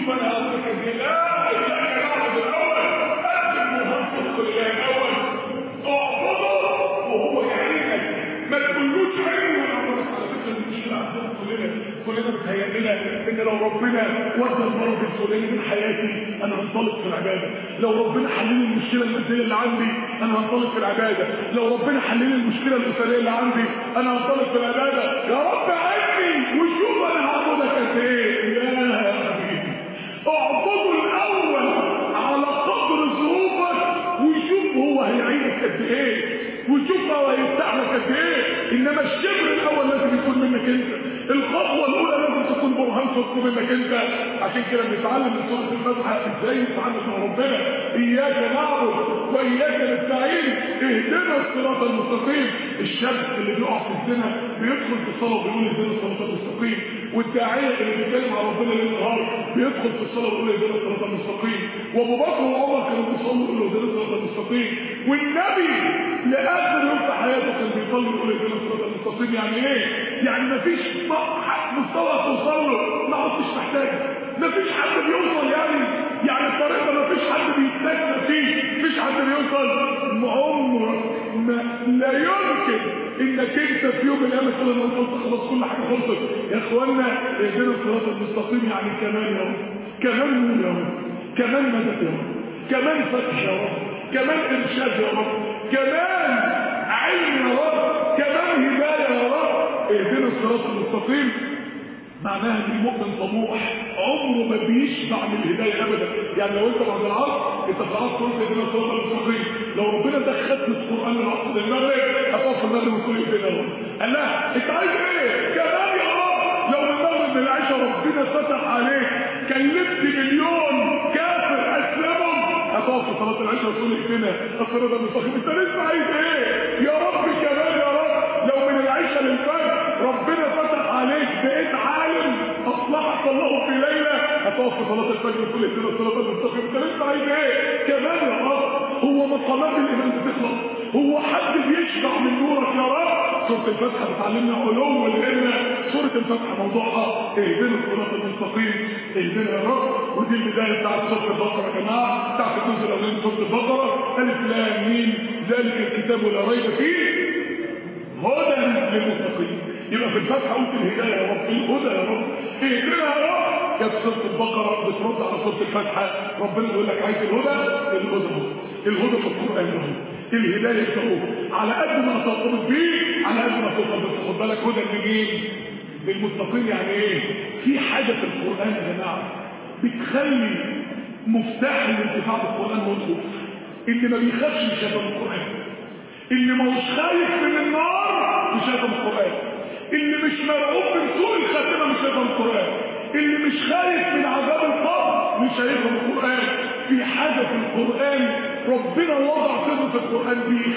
وشوف انا هقول لك ازاي لا اياك نعبد الاول قدم وهنفق لله الاول اعبده وهو يعينك ما تقولوش عيني ولا على فكره المشكله عندنا كلنا كلنا بتهيأ لنا ان لو ربنا ودى المرض الفلاني من حياتي انا هنطلق في العباده لو ربنا حل لي المشكله الماديه اللي عندي انا هنطلق في العباده لو ربنا حل لي المشكله الاسريه اللي عندي انا هنطلق في العباده يا رب عيني وشوف انا هعبدك قد ايه يا حبيبي اعبده الاول على قدر ظروفك وشوف هو هيعينك قد ايه وشوف هو هيفتح لك قد ايه انما الشبر الاول لازم يكون منك انت الخطوه الاولى لازم تكون برهان صدق منك انت عشان كده بنتعلم من سوره الفاتحه ازاي نتعامل مع ربنا اياك نعبد واياك نستعين اهدنا الصراط المستقيم الشاب اللي بيقع في الزنا بيدخل في الصلاه وبيقول اهدنا الصراط المستقيم والداعيه اللي بيتكلم على ربنا ليل نهار بيدخل في الصلاه ويقول اهدنا الصراط المستقيم وابو بكر وعمر كانوا بيصلوا يقولوا اهدنا الصراط المستقيم والنبي لاخر يوم في حياته كان بيصلي يقول اهدنا الصراط المستقيم يعني ايه؟ يعني مفيش مستوى توصل له ما عدتش محتاج مفيش حد بيوصل يعني يعني الطريق ده مفيش حد بيتنجم فيه مفيش حد بيوصل عمرك ما لا يمكن انك انت في يوم من الايام تقول انا وصلت خلاص كل حاجه خلصت يا اخوانا اهدنا الصراط المستقيم يعني كمان يا رب كمان نور يا رب كمان مدد يا رب كمان فتح يا رب كمان ارشاد يا رب كمان علم يا رب كمان هدايه يا رب اهدنا الصراط المستقيم معناها ان المؤمن طموح عمره ما بيشبع من الهدايه ابدا يعني لو انت بعد العصر انت في العصر قلت اهدنا الصراط المستقيم لو ربنا دخلت القران من العصر للمغرب هتقف في المغرب وتقول اهدنا يا رب قال لا انت عايز ايه؟ كمان يا رب لو من المغرب للعشاء ربنا فتح عليك كلمت مليون كافر اسلمهم هتقف في صلاه العشاء وتقول اهدنا الصراط المستقيم انت لسه عايز ايه؟ يا رب كمان يا رب لو من العشاء للفجر ربنا فتح عليك بقيت عالم اصلحك الله في ليله هتقف في صلاه الفجر وتقول اهدنا الصراط المستقيم انت لسه عايز ايه؟ كمان يا رب هو مقامات الايمان بتخلص هو حد بيشبع من نورك يا رب سوره الفاتحه بتعلمنا علو الهمه سوره الفاتحه موضوعها اهدنا الصراط المستقيم اهدنا يا رب ودي البدايه بتاعت سوره البقره يا جماعه بتاعت الجزء الاولاني من سوره البقره الف لام ميم ذلك الكتاب لا ريب فيه هدى للمتقين يبقى في الفتحة قلت الهداية يا رب الهدى يا رب اهدنا يا رب كانت سورة البقرة بترد على سورة الفاتحة ربنا يقول لك عايز الهدى الهدى اهو الهدى في القرآن اهو الهداية اهو على قد ما ترتبط بيه على قد ما توصل بس خد بالك هدى لمين؟ للمتقين يعني ايه؟ في حاجة في القرآن يا جماعة بتخلي مفتاح الانتفاع بالقرآن مطلوب اللي ما بيخافش مش هيفهم القرآن اللي ما هوش خايف من النار مش هيفهم القرآن اللي مش مرعوب من سوء الخاتمة مش هيفهم القرآن اللي مش خايف من عذاب القبر مش هيفهم القرآن في حاجة في القرآن ربنا وضع سر في القرآن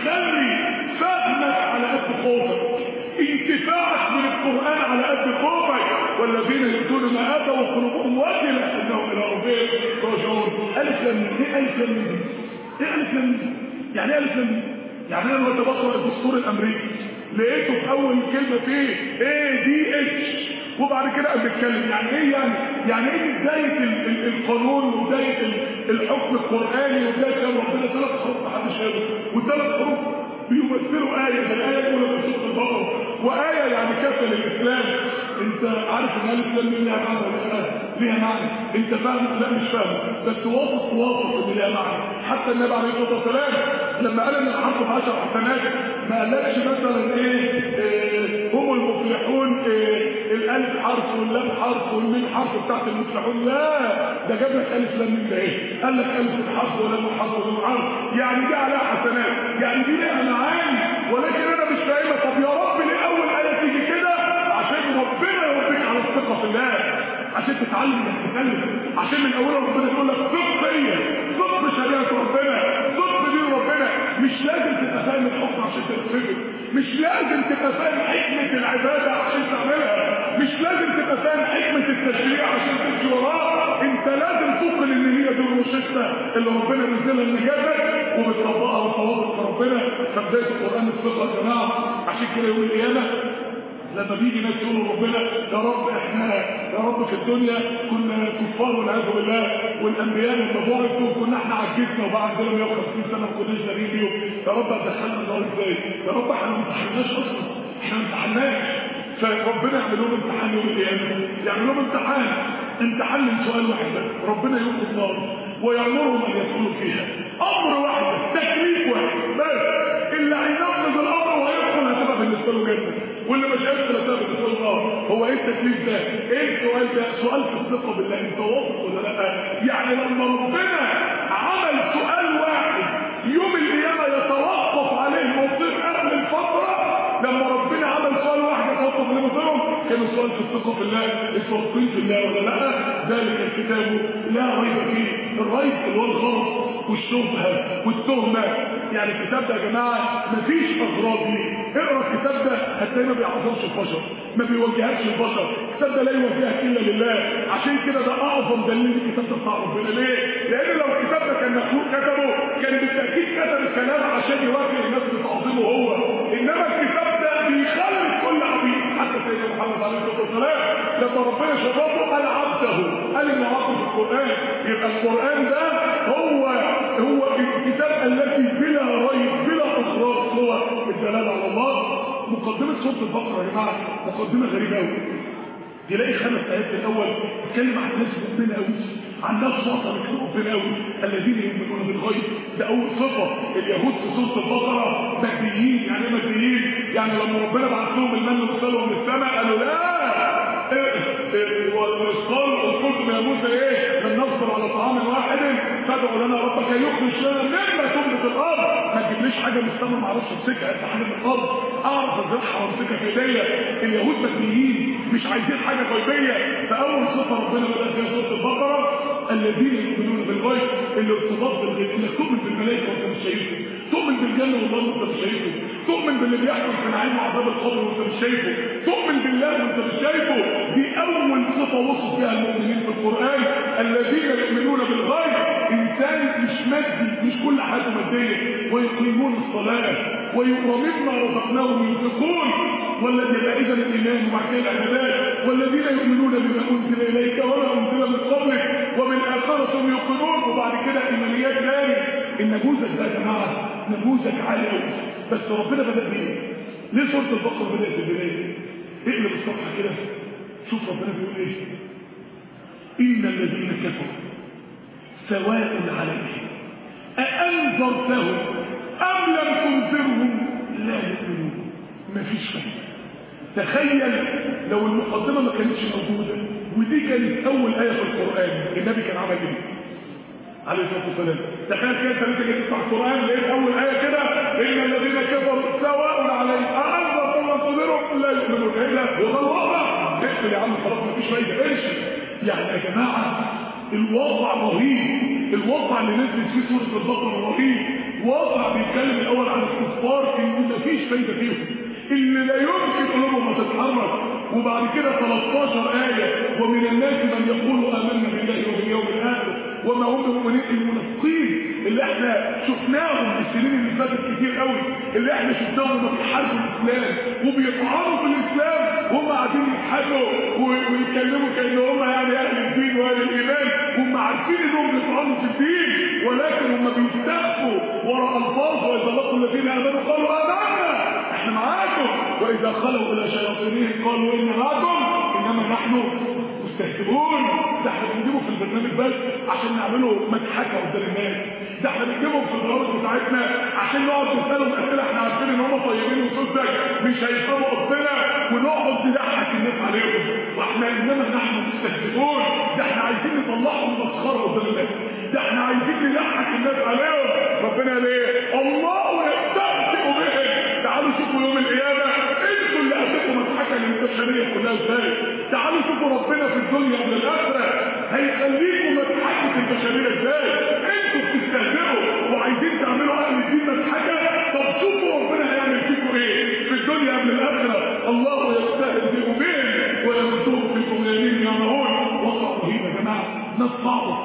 بيخلي فهمك على قد خوفك انتفاعك من القرآن على قد خوفك والذين يؤتون ما آتوا وقلوبهم واجلة انهم الى ربهم راجعون ألف لم ايه ألف لم ايه ألف لم يعني ايه ألف لم يعني انا لما بقرا الدستور الامريكي لقيته في اول كلمه فيه اي دي اتش وبعد كده قام بيتكلم يعني ايه يعني يعني ايه بدايه ال- ال- القانون وبدايه ال- الحكم القراني وبدايه كلام ربنا ثلاث حروف محدش شافه والثلاث حروف بيمثلوا آية الآية الأولى في سورة البقرة وآية يعني كافة للإسلام أنت عارف إن الإسلام ليها معنى ولا لا؟ ليها معنى أنت فاهم لا مش فاهم بس واثق واثق إن ليها معنى حتى النبي عليه الصلاة والسلام لما قال إن الحرف بعشر حسنات ما قالكش مثلا إيه, إيه هم المفلحون إيه الألف حرف واللام حرف والميم حرف بتاعت المفلحون لا ده جاب لك ألف لام ميم ده إيه؟ قال لك ألف حرف ولام حرف ولام حرف يعني دي عليها حسنات يعني دي ليها معاني ولكن انا مش فاهمها طب يا رب ليه اول ايه تيجي كده عشان ربنا يربيك على الثقه في الله عشان تتعلم انك تتكلم عشان من اولها ربنا يقول لك ثق فيا ثق بشريعه ربنا ثق دين ربنا مش لازم تبقى فاهم الحكم عشان تنفذه مش لازم تبقى فاهم حكمه العباده عشان تعملها مش لازم تبقى فاهم حكمه التشريع عشان تمشي وراه انت لازم توصل ان هي دي الروشته اللي ربنا نزلها لنجاتك وبتطبقها وتواصل في ربنا فبدايه القران الثقه يا جماعه عشان كده يوم القيامه لما بيجي ناس يقولوا ربنا يا رب احنا يا رب في الدنيا كنا كفار والعياذ بالله والانبياء لما بعثوا كنا احنا عجزنا وبقى عندنا 150 سنه ما كناش دارين بيهم يا رب هتدخلنا النار ازاي؟ يا رب احنا ما امتحناش اصلا احنا ما امتحناش فربنا يعمل لهم امتحان يوم القيامه يعمل لهم امتحان امتحان من سؤال واحد بس ربنا يلقي النار ويامرهم ان يدخلوا فيها امر واحد بس تكليف واحد بس اللي هينفذ الامر وهيدخل هتبقى بالنسبه له جنه واللي مش هيدخل هتبقى بالنسبه له نار هو ايه التكليف ده؟ ايه السؤال ده؟ سؤال في الثقه بالله انت واثق ولا لا؟ يعني لما ربنا عمل سؤال واحد يوم القيامه يتوقف عليه مصير اهل الفتره لما ربنا عمل سؤال واحد يتوقف عليه مصيرهم كان السؤال في الثقه في الله انتوا واثقين في الله ولا لا؟ ذلك الكتاب لا ريب فيه الريب اللي هو الغلط والشبهه والتهمه يعني الكتاب ده يا جماعه مفيش اغراض ليه اقرا الكتاب ده هتلاقيه ما بيعظمش البشر ما بيوجهكش البشر الكتاب ده لا يوجهك الا لله عشان كده ده اعظم دليل الكتاب ده بتاع ربنا ليه؟ لان لو الكتاب ده كان مخلوق كتبه كان بالتاكيد كتب الكلام عشان يواجه الناس بتعظمه هو انما الكتاب ده بيخلي كل عبيد حتى سيدنا محمد عليه الصلاه والسلام لما ربنا شرفه قال عبده قال ان عبده في القران يبقى القران ده هو هو الكتاب الذي بلا ريب بلا اخراج هو الدلاله على الله مقدمه سوره البقره يا جماعه مقدمه غريبه قوي تلاقي خمس ايات الاول بتتكلم عن ناس ربنا قوي عن ناس وطنت ربنا قوي الذين يؤمنون بالغيب ده اول صفه اليهود في سوره البقره مهديين يعني ايه مهديين يعني لما ربنا بعت لهم المن والسلوى من السماء قالوا لا وقال قلتم يا موسى ايه لن نصبر على طعام واحد فادعوا لنا ربك يخرج لنا مما تنبت الارض ما تجيبليش حاجه من السماء ما اعرفش امسكها انت حاجه من الارض اعرف ازرعها وامسكها في ايديا اليهود مدنيين مش عايزين حاجه غيبيه فاول صفه ربنا بدا فيها سوره البقره الذين يؤمنون بالغيب اللي ارتباط بالغيب انك تؤمن بالملائكه وانت مش شايفه تؤمن بالجنه والله وانت مش شايفه تؤمن باللي بيحصل في نعيم وعذاب القبر وانت مش شايفه تؤمن بالله وانت مش شايفه دي اول صفه وصف بها المؤمنين في القران الذين يؤمنون بالغيب انسان مش مادي مش كل حاجه ماديه ويقيمون الصلاه ومما رزقناهم ينفقون والذي يبقى اذا الايمان ومع كده العبادات والذين يؤمنون بما انزل اليك وما انزل من قبلك وبالاخره هم يوقنون وبعد كده ايمانيات ثاني النموذج ده يا جماعه نموذج عالي قوي بس ربنا بدا بايه؟ ليه سوره البقره بدات بالبدايه؟ اقلب الصفحه كده شوف ربنا بيقول ايه؟ ان الذين كفروا سواء عليهم أأنذرتهم أم لم تنذرهم لا يؤمنون مفيش فايدة تخيل لو المقدمة ما كانتش موجودة ودي كانت أول آية في القرآن النبي كان عمل إيه؟ عليه الصلاة والسلام تخيل كده أنت جيت تفتح القرآن لقيت أول آية كده إن الذين كفروا سواء عليهم أأنذرتهم لم تنذرهم لا يؤمنون إلا وده الوضع اقفل يا عم خلاص مفيش فايدة امشي يعني يا جماعة الوضع رهيب الوضع اللي نزلت فيه سورة البقرة رهيب وضع بيتكلم الأول عن الكفار إن مفيش فايدة فيهم اللي لا يمكن قلوبهم تتحرك وبعد كده 13 آية ومن الناس من يقول آمنا بالله وباليوم الآخر وما هم بمؤمنين المنافقين اللي احنا شفناهم في السنين اللي فاتت كتير قوي اللي احنا شفناهم هم بيحاربوا الاسلام وبيطعنوا في الاسلام وهم قاعدين يضحكوا ويتكلموا كان هم يعني اهل الدين واهل الايمان هم عارفين انهم بيطعنوا في الدين ولكن هم بيستخفوا وراء الفاظ واذا لقوا الذين امنوا قالوا امنا احنا معاكم واذا خلوا الى شياطينهم قالوا ان معكم انما نحن مستهزئون ده احنا بنجيبه في البرنامج بس عشان نعمله مضحكه قدام الناس ده احنا بنجيبهم في البرامج بتاعتنا عشان نقعد نسالهم اسئله احنا عارفين ان هم طيبين وصدق مش هيفهموا قصدنا ونقعد نضحك الناس عليهم واحنا انما نحن مستهزئون ده احنا عايزين نطلعهم مسخره قدام الناس ده احنا عايزين نضحك الناس عليهم ربنا ليه الله يستهزئ بهم تعالوا شوفوا يوم القيامه انتوا اللي هتبقوا مضحكه للبشريه كلها ازاي تعالوا شوفوا ربنا في الدنيا قبل الاخره هيخليكم مضحكه البشريه ازاي انتوا بتستهزئوا وعايزين تعملوا اهل الدين مضحكه طب شوفوا ربنا هيعمل فيكم ايه في الدنيا قبل الاخره الله يستهزئ بهم ويمدهم في طغيانهم يعمهون وقع رهيب يا جماعه ناس صعبه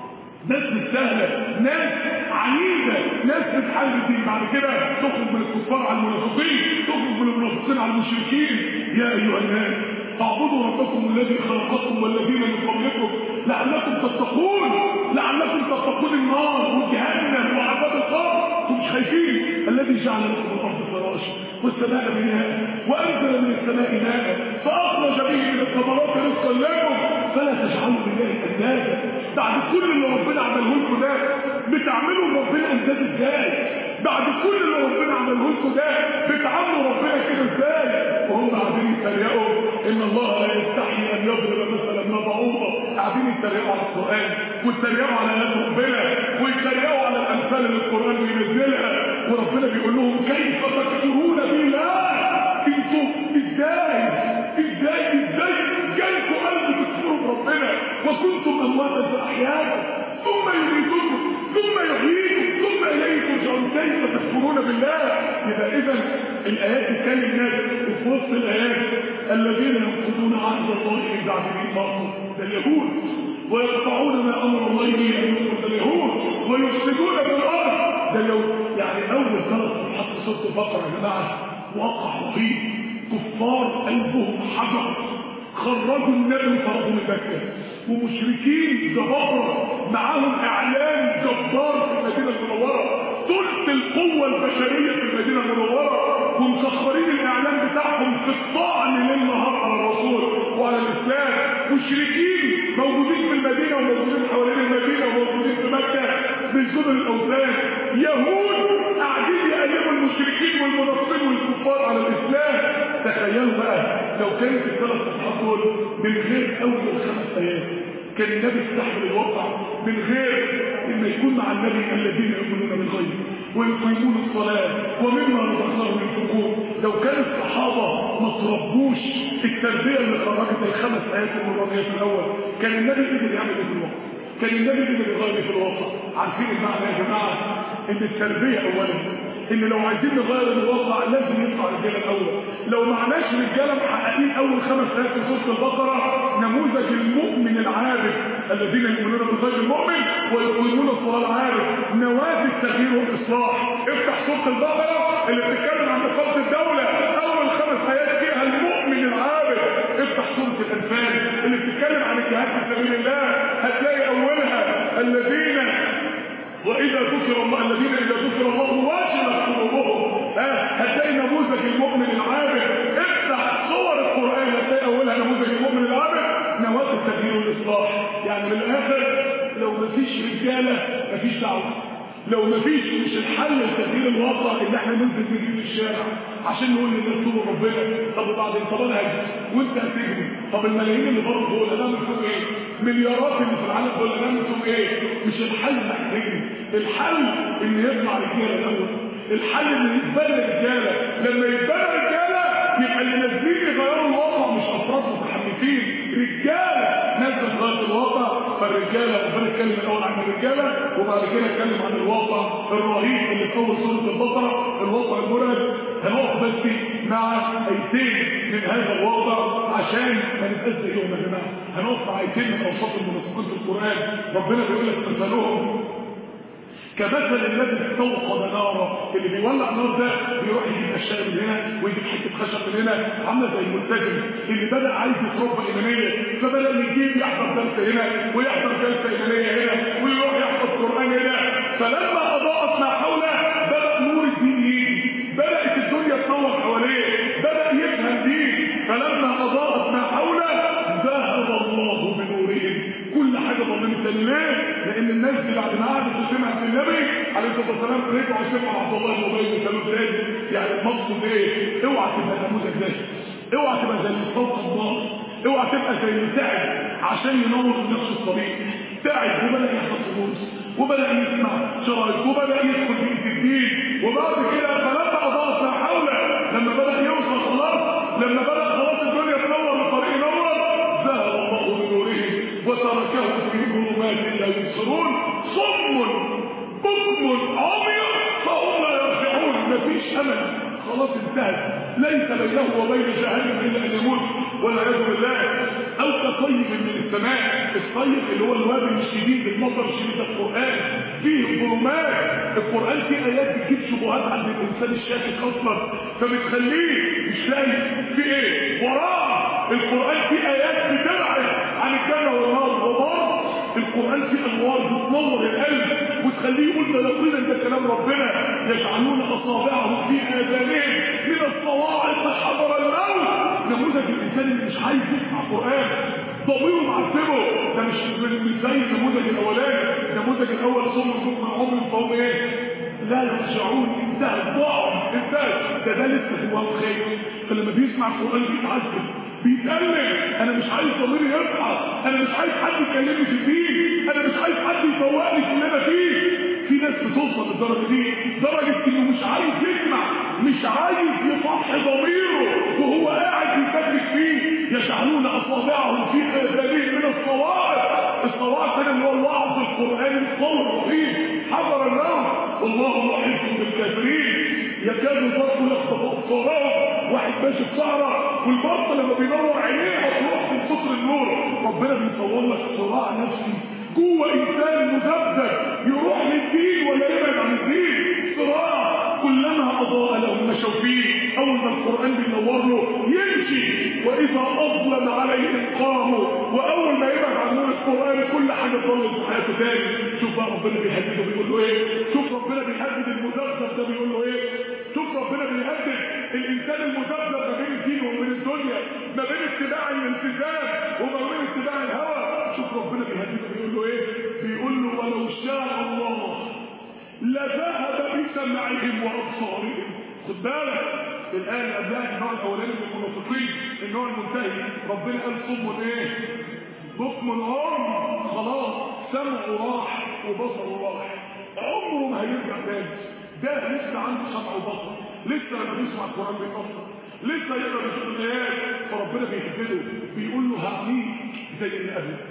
ناس مش سهله ناس عنيده ناس بتحارب الدين بعد كده تخرج من الكفار على المنافقين تخرج من المنافقين ربنا على المشركين يا ايها الناس اعبدوا ربكم الذي خلقكم والذين من قبلكم لعلكم تتقون لعلكم تتقون النار وجهنم وعذاب القبر انتم مش خايفين الذي جعل لكم الارض فراشا والسماء بناء وانزل من السماء ماء فاخرج به من الثمرات رزقا لكم فلا تجعلوا لله اندادا بعد كل اللي ربنا عمله لكم ده بتعملوا ربنا انداد ازاي بعد كل اللي ربنا عمله لكم ده بتعاملوا ربنا كده ازاي وهم قاعدين يتريقوا ان الله لا يستحي ان يضرب مثلا ما بعوضه قاعدين يتريقوا على القران ويتريقوا على ايات ربنا ويتريقوا على الامثال اللي القران بينزلها وربنا بيقول لهم كيف تكفرون بالله انتوا ازاي ازاي ازاي جالكوا قلب تكفروا بربنا وكنتم امواتا فاحياكم ثم يميتكم ثم يحييكم ثم اليه ترجعون كيف تكفرون بالله يبقى اذا الايات بتكلم الناس وفي وسط الايات الذين ينقضون عهد الله من بعد ميثاقه ده اليهود ويقطعون ما امر الله به ان ينقض اليهود ويفسدون في الارض ده لو يعني اول ثلاث صفحات في سوره البقره يا جماعه واقع رهيب كفار قلبهم حجر خرجوا النبي فرضوا من مكه ومشركين جبابره معاهم اعلام جبار في المدينه المنوره ثلث القوه البشريه في المدينه المنوره ومسخرين الاعلام بتاعهم في الطعن ليل نهار على الرسول وعلى الاسلام مشركين موجودين في المدينه وموجودين حوالين المدينه وموجودين في مكه بيسجدوا الاوثان يهود قاعدين يقلبوا المشركين والمنافقين والكفار على الاسلام تخيلوا بقى لو كانت الثلاث صفحات دول من غير اول خمس ايات كان النبي استحمل الواقع من غير ان يكون مع النبي الذين يؤمنون بالغيب ويقيمون الصلاه ومما رزقناهم ينفقون لو كان الصحابه ما تربوش التربيه اللي خرجت الخمس ايات المرانيه في الاول كان النبي قدر يعمل ايه في الواقع كان النبي قدر يغير في الواقع عارفين المعنى يا جماعه ان التربيه اولا ان لو عايزين نغير الواقع لازم يطلع رجاله الاول لو معناش رجاله محققين اول خمس ايات في سوره البقره نموذج المؤمن العارف الذين يؤمنون بالغيب المؤمن ويقيمون الصلاه العارف نواه التغيير والاصلاح افتح سوره البقره اللي بتتكلم عن نقابه الدوله اول خمس ايات فيها المؤمن العارف افتح سوره الانفال اللي بتتكلم عن الجهاد في سبيل الله هتلاقي اولها الذين واذا ذكر الله الذين اذا ذكر الله واجلت قلوبهم هتلاقي نموذج المؤمن العابد افتح صور القران هتلاقي اولها نموذج المؤمن العابد نواه التغيير والاصلاح يعني من الاخر لو مفيش رجاله مفيش دعوه لو مفيش مش الحل لتغيير الواقع ان احنا ننزل نجري في الشارع عشان نقول للناس توبوا ربنا طب وبعدين طب انا هجري وانت هتجري طب الملايين اللي بره دول هنعمل فيهم ايه؟ مليارات اللي في العالم دول هنعمل فيهم ايه؟ مش الحل انك تجري الحل ان يطلع رجاله الاول الحل ان يتبنى رجاله لما يتبنى رجاله يبقى اللي نازلين يغيروا الواقع مش افراد متحمسين رجاله نازله تغير الواقع فالرجاله ربنا اتكلم الاول عن الرجاله وبعد كده اتكلم عن الواقع الرهيب اللي في اول سوره البقره الواقع المرعب هنقف بس مع ايتين من هذا الواقع عشان ما نبقاش زيهم يا جماعه هنقف مع ايتين من اوصاف المنافقين في القران ربنا بيقول لك مثلهم كمثل الذي استوقد نارا اللي بيولع نار ده بيروح يجيب اشياء من هنا ويجيب حته خشب من هنا عامله زي الملتزم اللي بدا عايز يتربى ايمانيه فبدا يجيب يحضر جلسه هنا ويحضر جلسه ايمانيه هنا ويروح يحفظ قران هنا فلما اضاءت ما حوله بدا نور الدين يجي بدات الدنيا تنور حواليه بدا يفهم دين فلما اضاءت ما حوله ذهب الله بنورهم كل حاجه ظلمت ليه؟ لان الناس دي بعد ما قعدت وسمعت النبي عليه الصلاه والسلام رجعوا سمعوا عبد الله بن ابي بن سلول تاني يعني المقصود ايه؟ اوعى تبقى نموذج ده اوعى تبقى زي اللي فوق الله اوعى تبقى زي اللي تعب عشان ينور نفس الطريق تعب وبدا يحفظ دروس وبدا يسمع شرايط وبدا يدخل في الدين وبعد كده فلما اضاءت ما حوله لما بدا يوصل خلاص لما بدا خلاص الدنيا تنور والطريق ينور ذهب الله بنورهم وتركهم في ظلمات لا يبصرون صم بكم عمي فهم لا يرجعون مفيش امل خلاص انتهت ليس بينه وبين جهنم الا ان يموت والعياذ بالله او كطيب من السماء الطيب اللي هو الوابل الشديد المطر الشديد القران فيه ظلمات القران فيه ايات بتجيب شبهات عند الانسان الشاكك اصلا فبتخليه مش ازاي في ايه وراه القران فيه ايات بتبعد عن الجنه والنار وبرضه القران فيه انوار بتنور القلب وتخليه يقول ده يقينا ده كلام ربنا يجعلون اصابعهم في اذانهم من الصواعق حضر الموت نموذج الانسان اللي مش عايز يسمع قران ضميره معذبه ده مش من زي النموذج الاولاني النموذج الاول صم صم عمر فهم ايه لا يرجعون انتهى الضعف انتهى ده ده لسه هو الخير فلما بيسمع القران بيتعذب بيتألم انا مش عايز ضميري يصحى انا مش عايز حد يكلمني في الدين انا مش عايز حد يفوقني في اللي انا فيه في ناس بتوصل للدرجه دي درجه انه مش عايز يسمع مش عايز يصحي ضميره وهو قاعد يفكر فيه يجعلون اصابعهم في اذانهم من الصواعق الصواعق هنا اللي هو الوعظ القراني القول الرحيم حضر النوم والله محيط بالكافرين يكاد البطل يخطف ابصارهم واحد ماشي في صحراء والبطل لما بينور عينيه هتروح من كتر النور ربنا بيصور لك صراع نفسي جوه انسان مذبذب يروح للدين ولا يبعد عن الدين صراع كلما اضاء لهم مشوا فيه اول ما القران بينور له يمشي واذا اظلم عليهم قاموا واول ما يبعد عن نور القران كل حاجه ضلت في حياته تاني شوف بقى ربنا بيهدده بيقول له ايه شوف ربنا بيهدد المذبذب ده بيقول له ايه شوف ربنا بيهدد الانسان المذبذب ما بين الدين وبين الدنيا ما بين اتباع الالتزام وما بين اتباع الهوى شوف ربنا بيهدده بيقول له ايه بيقول له ولو شاء الله لذهب بسمعهم وابصارهم خد بالك الآية اللي قبلها النوع الأولاني من المنافقين النوع المنتهي ربنا قال صم إيه؟ بكم العم خلاص سمعه راح وبصره راح عمره ما هيرجع تاني ده لسه عنده سمع وبصر لسه لما بيسمع القرآن بيتأثر لسه يقدر يشوف الآيات فربنا بيهدده بيقول له هعميك زي اللي قبلك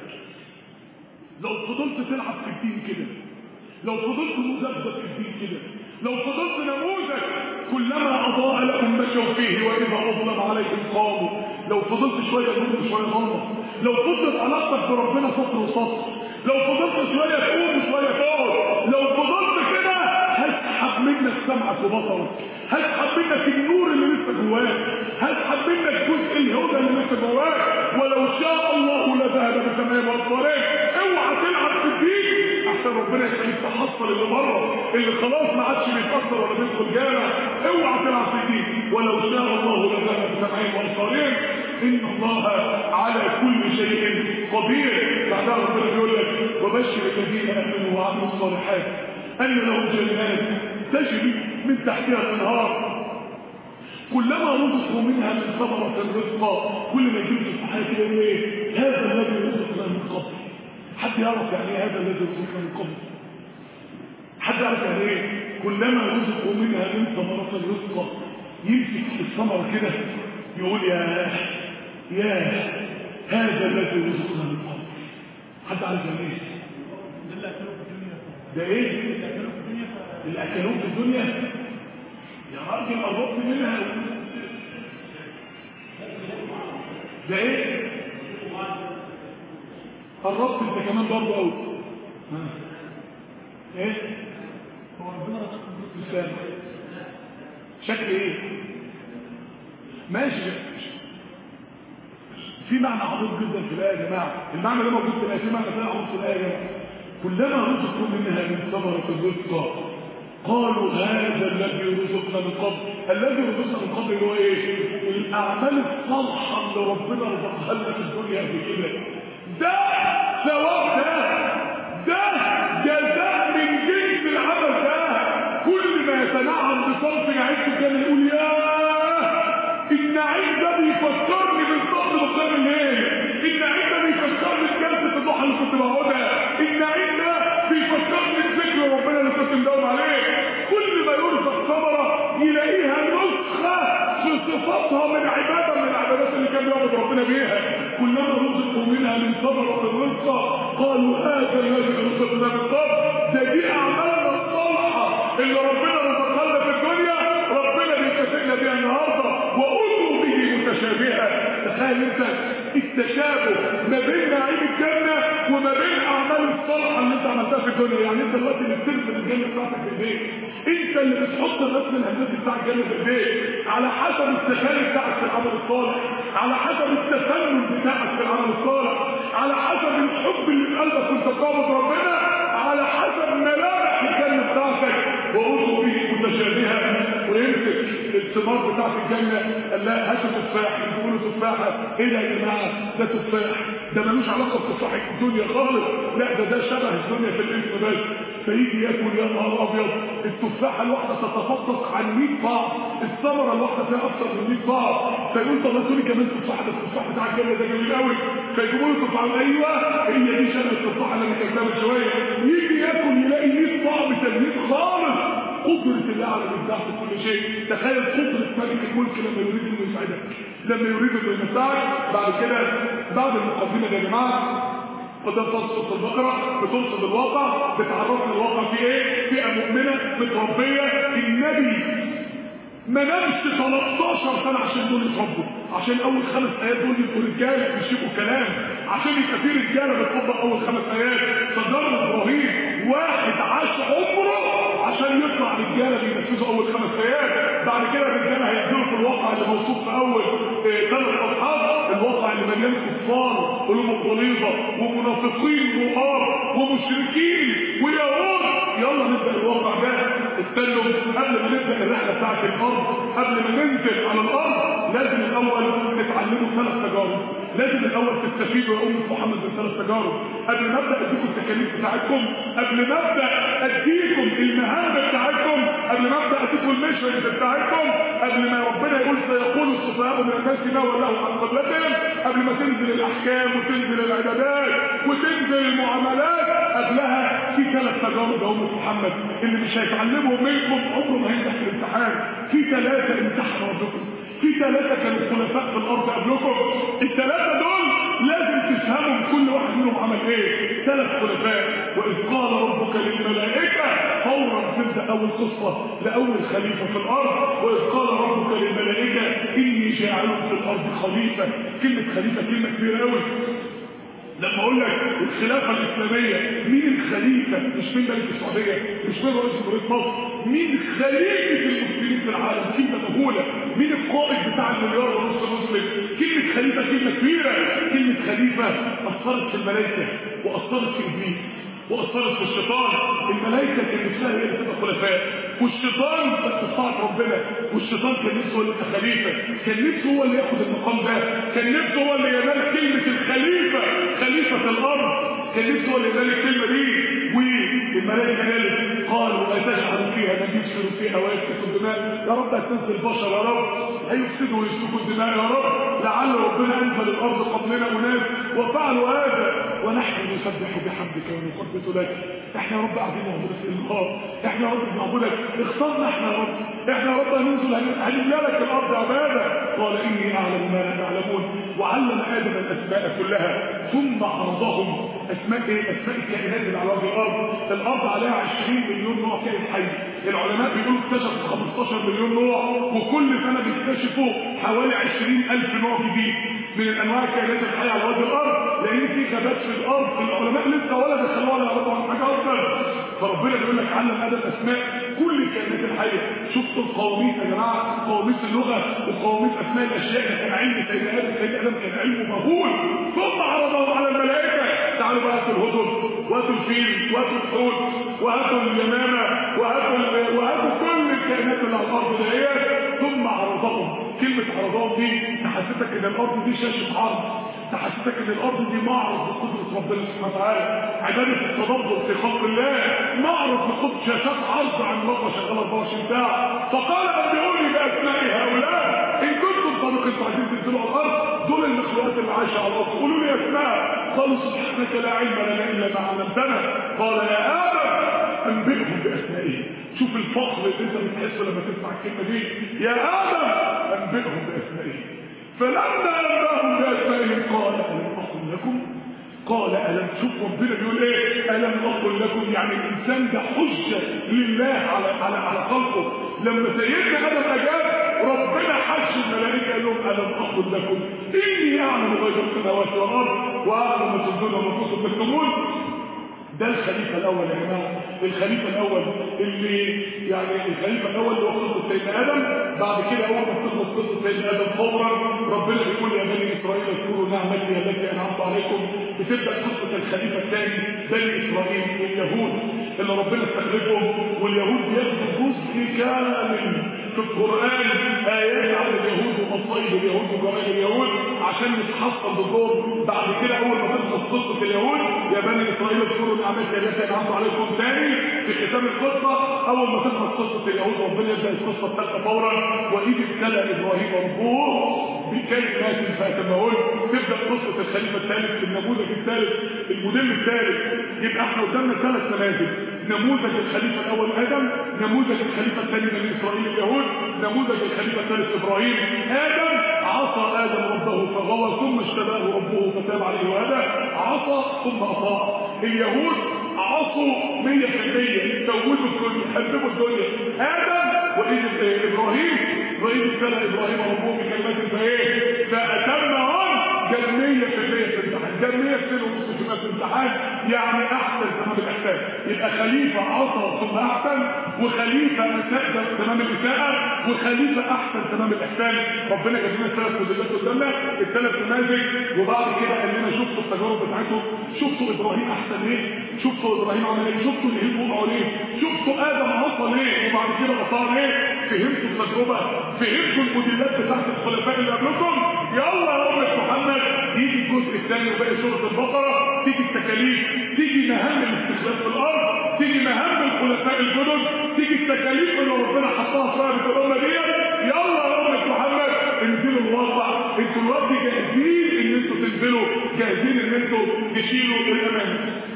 لو فضلت تلعب في الدين كده لو فضلت مذبذب في الدين كده لو فضلت نموذج كلما اضاء لهم مشوا فيه واذا اظلم عليهم قاموا لو فضلت شويه نور وشويه ظلمه لو فضلت علاقتك بربنا سطر وسطر لو فضلت شويه تقوم وشويه تقعد لو فضلت كده هسحب منك سمعك وبصرك هسحب منك النور اللي لسه جواك هسحب منك جزء الهدى اللي لسه جواك ولو شاء الله لذهب بسماء وابصارك اوعى تلعب في الدين عشان ربنا يخليك تحصل اللي بره اللي خلاص ما عادش بيتاثر ولا بيدخل جامع اوعى تلعب في الدين ولو شاء الله لذهب بسماء وابصارك ان الله على كل شيء قدير بعدها ربنا بيقول لك وبشر الذين امنوا وعملوا الصالحات ان لهم جنات تجري من تحتها الانهار كلما رزقوا منها من ثمرة رزقا كل ما يجيب في حياته يقول ايه هذا الذي رزقنا من قبل حد يعرف يعني ايه هذا الذي رزقنا من قبل حد يعرف يعني ايه كلما رزقوا منها من ثمرة رزقا يمسك الثمرة كده يقول يا يا هذا الذي رزقنا من قبل حد عارف يعني ايه ده ايه اللي اكلوه في الدنيا يا راجل قربت منها ده ايه قربت انت كمان برضه قوي ايه هو ربنا رزقكم بالسلام شكل ايه ماشي في معنى عظيم جدا في الايه يا جماعه المعنى ده موجود في الايه في معنى ثاني عظيم في الايه يا جماعه كلما رزقوا منها من ثمره الرزق قالوا هذا الذي رزقنا من قبل الذي رزقنا من قبل هو ايه الاعمال الصالحه اللي ربنا رزقها لنا في الدنيا قبل كده ده ثواب ده ده جزاء من جنس العمل ده كل ما يتنعم بصرف نعيم كان يقول ياه النعيم ده بيفكرني بالصبر بقيام الليل النعيم ده بيفكرني بجلسه الضحى اللي كنت بقعدها النعيم ده بيفكرني بذكر ربنا اللي كنت مداوم عليه كل ما يرزق ثمره يلاقيها نسخه في صفاتها من عباده من العبادات اللي كان بيعبد ربنا بيها كلما رزقوا منها من ثمره الرزق قالوا هذا الذي رزقنا من قبل ده دي اعمالنا الصالحه اللي ربنا رزقها لنا في الدنيا ربنا بيكافئنا بيها النهارده وأتوا به متشابهه تخيل انت التشابه ما بين نعيم الجنه وما بين اعمال الصالحه اللي انت عملتها في الدنيا يعني انت دلوقتي اللي بترسم الجنه بتاعتك في البيت انت اللي بتحط الرسم الهندسي بتاع الجنه في البيت على حسب التخيل بتاعك في العمل الصالح على حسب التفنن بتاعك في العمل الصالح على حسب الحب اللي في قلبك وانت قابض ربنا على حسب ملامح الجنه بتاعتك وأوصوا به متشابهة ويمسك الثمار بتاعت الجنة قال لا هاتوا تفاح يقولوا تفاحة ايه ده يا جماعة ده تفاح ده ملوش علاقة بتفاح الدنيا خالص لا ده ده شبه الدنيا في الاسم بس فيجي ياكل يا نهار ابيض التفاحة الواحدة تتفوق عن 100 طعم الثمرة الواحدة فيها اكثر من 100 طعم فيقول طب ادوني كمان تفاحة ده التفاح بتاع الجنة ده جميل قوي فيجيبوا له تفاحة ايوه هي دي شبه التفاحة اللي انا كلتها من شوية يجي ياكل يلاقي 100 طعم تلميذ خالص قدرة الله على الإبداع في كل شيء تخيل قدرة ملك الملك لما يريد انه يسعدك لما يريد انه يمتعك بعد كده بعد المقدمة دي يا جماعة وده تصل البقرة بتنصب الواقع بتعرفنا الواقع في ايه فئة مؤمنة متربية النبي ما نامش 13 سنة عشان دول يتربوا عشان اول خمس ايات دول يبقوا رجاله بيشيبوا كلام عشان يبقى في رجاله بتطبق اول خمس ايات فجرب ابراهيم واحد عاش عمره عشان يطلع رجاله بينفذوا اول خمس ايات بعد كده الرجاله هينزلوا في الواقع اللي موصوف في اول ثلاث اصحاب الواقع اللي مليان كفار قلوب غليظه ومنافقين وقار ومشركين ويهود يلا نبدا الواقع ده استنوا قبل ما نبدا الرحله بتاعت الارض قبل ما ننزل على الارض لازم الاول تتعلموا ثلاث تجارب لازم الاول تستفيدوا يا امه محمد من ثلاث تجارب قبل ما ابدا اديكم التكاليف بتاعتكم قبل ما ابدا اديكم المهام بتاعتكم قبل ما ابدا اديكم الميشن بتاعتكم قبل ما ربنا يقول سيقول السفهاء من الناس ما ولوا عن قبلتهم قبل ما تنزل الاحكام وتنزل العبادات وتنزل المعاملات قبلها في ثلاث تجارب يا امه محمد اللي مش هيتعلمهم منكم عمره ما هينجح في الامتحان في ثلاثه امتحنوا ربكم في ثلاثة كانوا خلفاء في الأرض قبلكم الثلاثة دول لازم تفهموا كل واحد منهم عمل ايه ثلاث خلفاء وإذ قال ربك للملائكة فورا تبدأ أول قصة لأول خليفة في الأرض وإذ قال ربك للملائكة إني جاعل في الأرض خليفة كلمة خليفة كلمة كبيرة قوي لما اقول لك الخلافه الاسلاميه مين الخليفه مش مين ملك السعوديه مش مين رئيس جمهوريه مصر مين خليفه المسلمين في العالم كلمه مهوله مين القائد بتاع المليار ونص مسلم كلمه خليفه كلمه كبيره كلمه خليفه اثرت في الملائكه واثرت في ابليس واثرت في الشيطان الملائكه كان نفسها هي اللي تبقى خلفاء والشيطان كانت طاعه ربنا والشيطان كان نفسه هو اللي يبقى خليفه كان نفسه هو اللي ياخد المقام ده كان نفسه هو اللي ينال كلمه الخليفه خليفه الارض كان نفسه هو اللي ينال الكلمه دي والملائكه قالت قالوا اتجعل فيها من يفسد فيها ويسفك الدماء يا رب هتنزل البشر يا رب هيفسدوا ويسفكوا الدماء يا رب لعل ربنا انزل الارض قبلنا اناس وفعلوا هذا ونحن نسبح بحمدك ونقدس لك احنا يا رب قاعدين نعبدك في النهار احنا يا رب بنعبدك اختارنا احنا يا رب احنا يا رب هننزل هنملى لك الارض عباده قال اني اعلم ما لا تعلمون وعلم ادم الاسماء كلها ثم عرضهم اسماء ايه اسماء الكائنات اللي على وجه الارض الارض عليها 20 مليون نوع كائن حي العلماء بيقولوا اكتشفوا 15 مليون نوع وكل سنه بيكتشفوا حوالي 20000 نوع جديد من الانواع الكائنات الحيه على وجه الارض لان في غابات في الارض العلماء لسه ولا دخلوها ولا يعرفوا عن حاجه اصلا فربنا بيقول لك علم ادم اسماء كل الكائنات الحيه شفتوا القواميس يا جماعه قواميس اللغه وقواميس اسماء الاشياء كان علم سيدنا ادم سيدنا ادم كان علمه مهول ثم عرضه على الملائكه تعالوا بقى هاتوا الهدن وهاتوا الفيل وهاتوا الحوت وهاتوا اليمامه وهاتوا وهاتوا كل الكائنات اللي على الارض ديت ثم عرضهم كلمه عرضهم دي تحسسك ان الارض دي شاشه عرض تحسسك ان الارض دي معرض بقدره ربنا سبحانه وتعالى عباده التدبر في خلق الله معرض بقدره شاشات عرض عن الله شغاله 24 ساعه فقال انبئوني باسماء هؤلاء ان كنتم صادقين عايزين تنزلوا على الارض دول المخلوقات اللي عايشه على الارض قولوا لي اسماء قالوا سبحانك لا علم لنا الا ما علمتنا قال يا ادم انبئهم باسمائهم شوف الفخر اللي انت بتحسه لما تسمع الكلمه دي يا ادم انبئهم باسمائهم فلما انباهم باسمائهم قال الم اقل لكم قال الم شوف ربنا بيقول ايه الم اقل لكم يعني الانسان ده حجه لله على على على خلقه لما سيدنا ادم اجاب ربنا حش الملائكه قال لهم الم اقل اقل لكم اني اعلم غيب السماوات والارض واعلم ما تبدون وما كنتم تكتمون ده الخليفة الأول يا جماعة الخليفة الأول اللي يعني الخليفة الأول اللي هو قصة سيدنا آدم بعد كده أول ما تخلص قصة سيدنا آدم فورا ربنا بيقول يا بني إسرائيل اذكروا نعمتي التي أنعمت عليكم بتبدأ قصة الخليفة الثاني بني إسرائيل اليهود اللي ربنا استخلفهم واليهود بياخدوا جزء كامل في القرآن آيات عن اليهود ومصايب اليهود وجرائم اليهود عشان نتحصل بالدور بعد كده أول ما تخلص قصة اليهود يا بني إسرائيل اذكروا نعمتي التي أنعمت عليكم ثاني في ختام القصة أول ما تخلص قصة اليهود ربنا يبدأ القصة الثالثة فورا وإذ ابتلى إبراهيم ربه بكلمات فأتمهن تبدأ قصة الخليفة الثالث في النموذج الثالث الموديل الثالث يبقى احنا قدامنا ثلاث نماذج نموذج الخليفة الأول آدم نموذج الخليفة الثاني من إسرائيل اليهود نموذج الخليفة الثالث إبراهيم آدم عصى آدم ربه فغوى ثم اشتباه ربه فتاب عليه وهدى عصى ثم أطاع اليهود عصوا 100% سودوا الدنيا حببوا الدنيا آدم وإذ إبراهيم وإذ ابتلى إبراهيم ربه بكلمات فإيه فأتمهن جاب 100% في الامتحان جاب 100 ونص في الامتحان يعني أحسن تمام الإحسان يبقى خليفة عصى ثم أحسن وخليفة أساء تمام الإساءة وخليفة أحسن تمام الإحسان ربنا جاب لنا الثلاث موديلات قدامنا الثلاث نماذج وبعد كده قال لنا شفتوا التجارب بتاعتهم شفتوا إبراهيم أحسن ليه شفتوا إبراهيم عمل إيه شفتوا الهيل وقعوا ليه شفتوا آدم عصى ليه وبعد كده أطاع ليه فهمتوا التجربة فهمتوا الموديلات بتاعت الخلفاء اللي قبلكم يلا يا أمة محمد يجي الجزء الثاني وباقي سورة البقرة تيجي التكاليف تيجي مهام الاستخلاف في الأرض تيجي مهام الخلفاء الجدد تيجي التكاليف اللي ربنا حطها في رقبة الأمة دي يلا يا أمة محمد انزلوا الواقع انتوا الوقت جاهزين ان انتوا تنزلوا جاهزين ان انتوا تشيلوا الأمان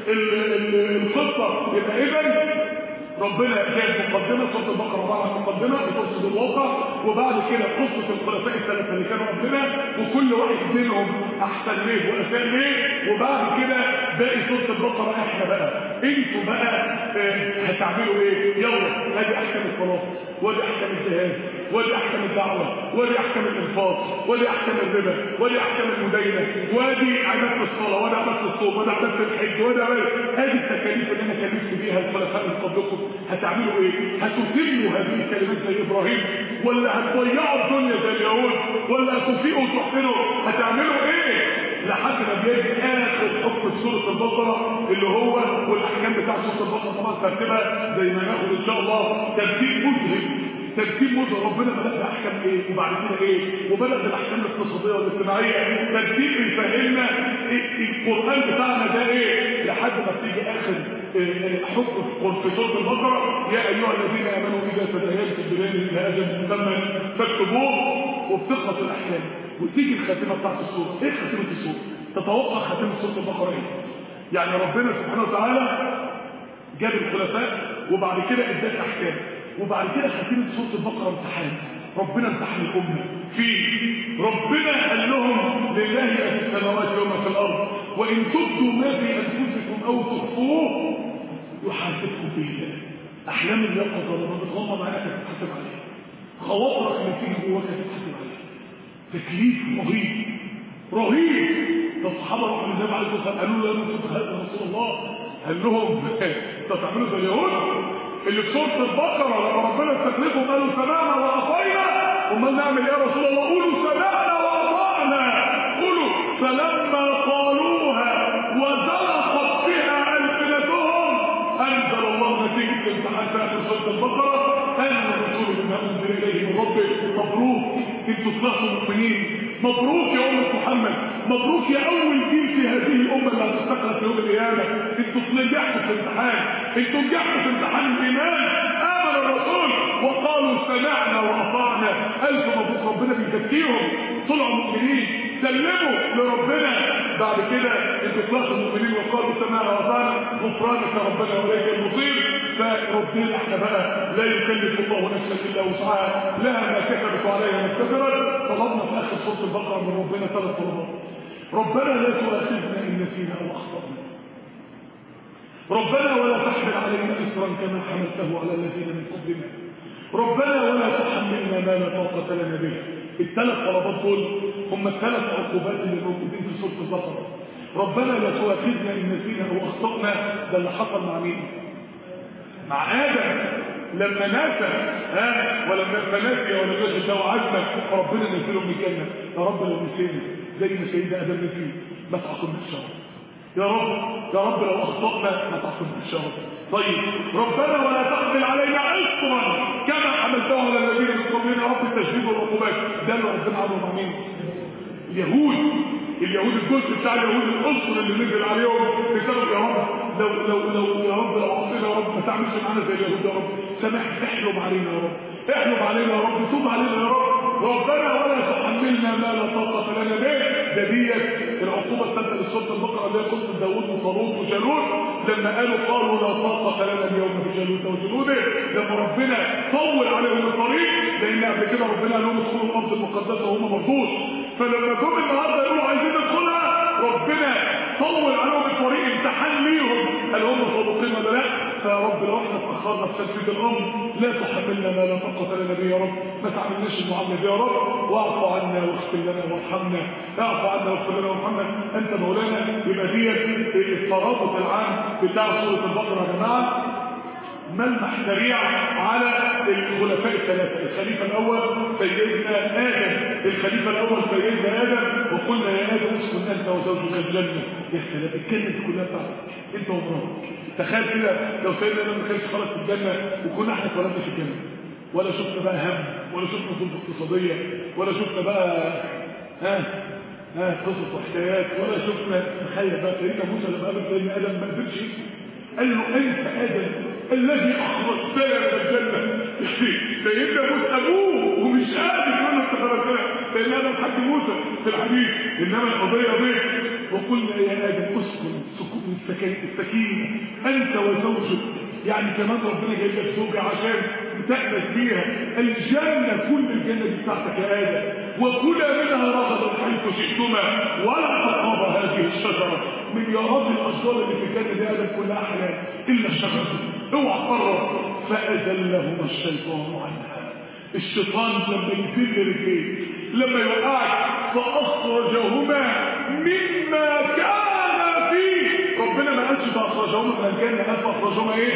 الخطة يبقى إذا ربنا جاب مقدمة سورة البقرة بعد مقدمة بقصة الواقع وبعد كده قصة الخلفاء الثلاثة اللي كانوا قبلنا وكل واحد منهم أحسن ليه وأسان ليه وبعد كده باقي سورة البقرة احنا بقى انتوا بقى اه هتعملوا ايه يلا ادي احكام الصلاة وادي احكام الجهاد وادي احكام الدعوة وادي احكام الانفاق وادي احكام الربا وادي احكام المدينة وادي عبادة الصلاة وادي عبادة الصوم وادي عبادة الحج وادي هذه التكاليف اللي انا كلفت بيها الخلفاء من قبلكم هتعملوا ايه هتتموا هذه الكلمات زي ابراهيم ولا هتضيعوا الدنيا زي اليهود ولا هتفيقوا وتحسنوا هتعملوا ايه لحد ما بيجي اخر حكم سوره البقره اللي هو والاحكام بتاع سوره البقره طبعا ترتيبها زي ما ناخد ان شاء الله ترتيب مذهل ترتيب مذهل ربنا بدأ بأحكام ايه وبعد كده ايه وبدأ بالأحكام الاقتصادية والاجتماعية ترتيب بيفهمنا إيه القرآن بتاعنا ده ايه لحد ما بتيجي آخر حكم في سورة البقرة يا أيها الذين آمنوا إذا تداينتم بدين إلى أجل مسمى فاكتبوه وبتخلص الأحكام وتيجي الخاتمة بتاعت السورة ايه خاتمة السورة تتوقع خاتمة سورة البقرة ايه يعني ربنا سبحانه وتعالى جاب الخلفاء وبعد كده اداك احكام وبعد كده خاتمه سوره البقره امتحان ربنا امتحن الامه فيه ربنا قال لهم لله ما في السماوات وما في الارض وان تبدوا ما في انفسكم او تخفوه يحاسبكم به الله احلام اليقظه لما بتغمض عينك تتحاسب عليها خواطرك اللي بتيجي جواك تتحاسب عليها تكليف رهيب رهيب فالصحابه راحوا للنبي عليه الصلاه والسلام قالوا له يا رسول هذا رسول الله قال لهم انتوا هتعملوا زي اليهود اللي في سوره البقره لما ربنا استخلفهم قالوا سمعنا واطعنا امال نعمل ايه يا رسول الله قولوا سمعنا واطعنا قولوا فلما قالوها وزلقت بها السنتهم انزل الله نتيجه الامتحان في اخر سوره البقره ان الرسول بما انزل اليه من ربه مبروك انتوا طلعتوا مؤمنين مبروك يا أمة محمد مبروك يا أول جيل في هذه الأمة اللي هتستقر في يوم القيامة انتوا نجحتوا في الامتحان انتوا نجحتوا في امتحان الإيمان آمن الرسول وقالوا سمعنا وأطعنا ألف مبروك ربنا بيزكيهم طلعوا مؤمنين سلموا لربنا بعد كده انتوا طلعتوا مؤمنين وقالوا سمعنا وأطعنا غفرانك يا ربنا وإليك المصير فربنا احنا بقى لا يكلف الله نفسا الا وسعها لها ما كسبت وعليها ما اكتسبت طلبنا في اخر سوره البقره من ربنا ثلاث طلبات ربنا لا تؤاخذنا ان نسينا او اخطانا ربنا ولا تحمل علينا اسرا كما حملته على الذين من قبلنا ربنا ولا تحملنا ما لا طاقه لنا به الثلاث طلبات دول هم الثلاث عقوبات اللي موجودين في سوره البقره ربنا لا تؤاخذنا ان نسينا او اخطانا ده اللي حصل مع مين مع ادم لما ناسى ها ولما فنسي ولم يجد له عزمه فربنا نزله من الجنه يا رب لو نسينا زي ما سيدنا ادم نسي ما تعاقبنا الشر يا رب يا رب لو اخطانا ما تعاقبنا الشر طيب ربنا ولا تحمل علينا اصرا كما حملته على الذين من قبلنا يا رب التشديد والعقوبات ده اللي ربنا عمله مع مين اليهود اليهود الجزء بتاع اليهود العنصر اللي نزل عليهم بسبب يا رب لو لو لو يا رب لو عصينا يا رب ما تعملش معانا زي اليهود يا رب سامح احلم علينا يا رب احلم علينا يا رب توب علينا يا رب ربنا ولا تحملنا ما لا طاقه لنا به ده ديت العقوبه الثالثه لسوره البقره اللي هي قصه داوود وطالوت وجالوت لما قالوا قالوا لا طاقه لنا اليوم بجالوت وجنوده لما ربنا طول عليهم الطريق لان قبل كده ربنا قال لهم ادخلوا الارض المقدسه وهم مرضوش فلما جم النهارده يقولوا عايزين ندخلها ربنا طول عليهم الطريق امتحان ليهم هل هم صادقين ولا لا فيا رب لو احنا اتاخرنا في تنفيذ الامر لا تحملنا ما لا طاقه لنا به يا رب ما تعملناش المعامله دي يا رب واعف عنا واغفر لنا وارحمنا اعف عنا واغفر لنا وارحمنا انت مولانا يبقى ديت الترابط العام بتاع سوره البقره يا جماعه ملمح سريع على الخلفاء الثلاثة الخليفة الأول سيدنا آدم الخليفة الأول سيدنا آدم وقلنا يا آدم اسكن أنت وزوجك الجنة يا سلام الجنة دي كلها بتاعتك أنت ومراتك تخيل كده لو سيدنا آدم ما كانش خرج في الجنة وكنا احنا اتولدنا في الجنة ولا شفنا بقى هم ولا شفنا ظروف اقتصادية ولا شفنا بقى ها ها قصص وحكايات ولا شفنا تخيل بقى سيدنا موسى لما قابل سيدنا آدم ما قدرش قال له أنت آدم الذي أخرجتنا من الجنة سيدنا موسى أبوه ومش قادر يقول له أنت خرجتنا سيدنا آدم حد موسى في الحديث إنما القضية قضية وقلنا يا آدم اسكن سكون السكينة أنت وزوجك يعني كمان ربنا جايب لك زوجة عشان تأنس بيها الجنة كل الجنة دي بتاعتك يا آدم وكلا منها رغدا حيث شئتما ولا تقربا هذه الشجرة من يارات الأشجار اللي في الجنة دي آدم كلها حلال إلا الشجرة اوعى تقرب فأذلهما الشيطان عنها الشيطان لما يذل رجليك لما يوقعك فأخرجهما مما كان فيه ربنا ما قالش فأخرجهما من الجنة قال فأخرجهما إيه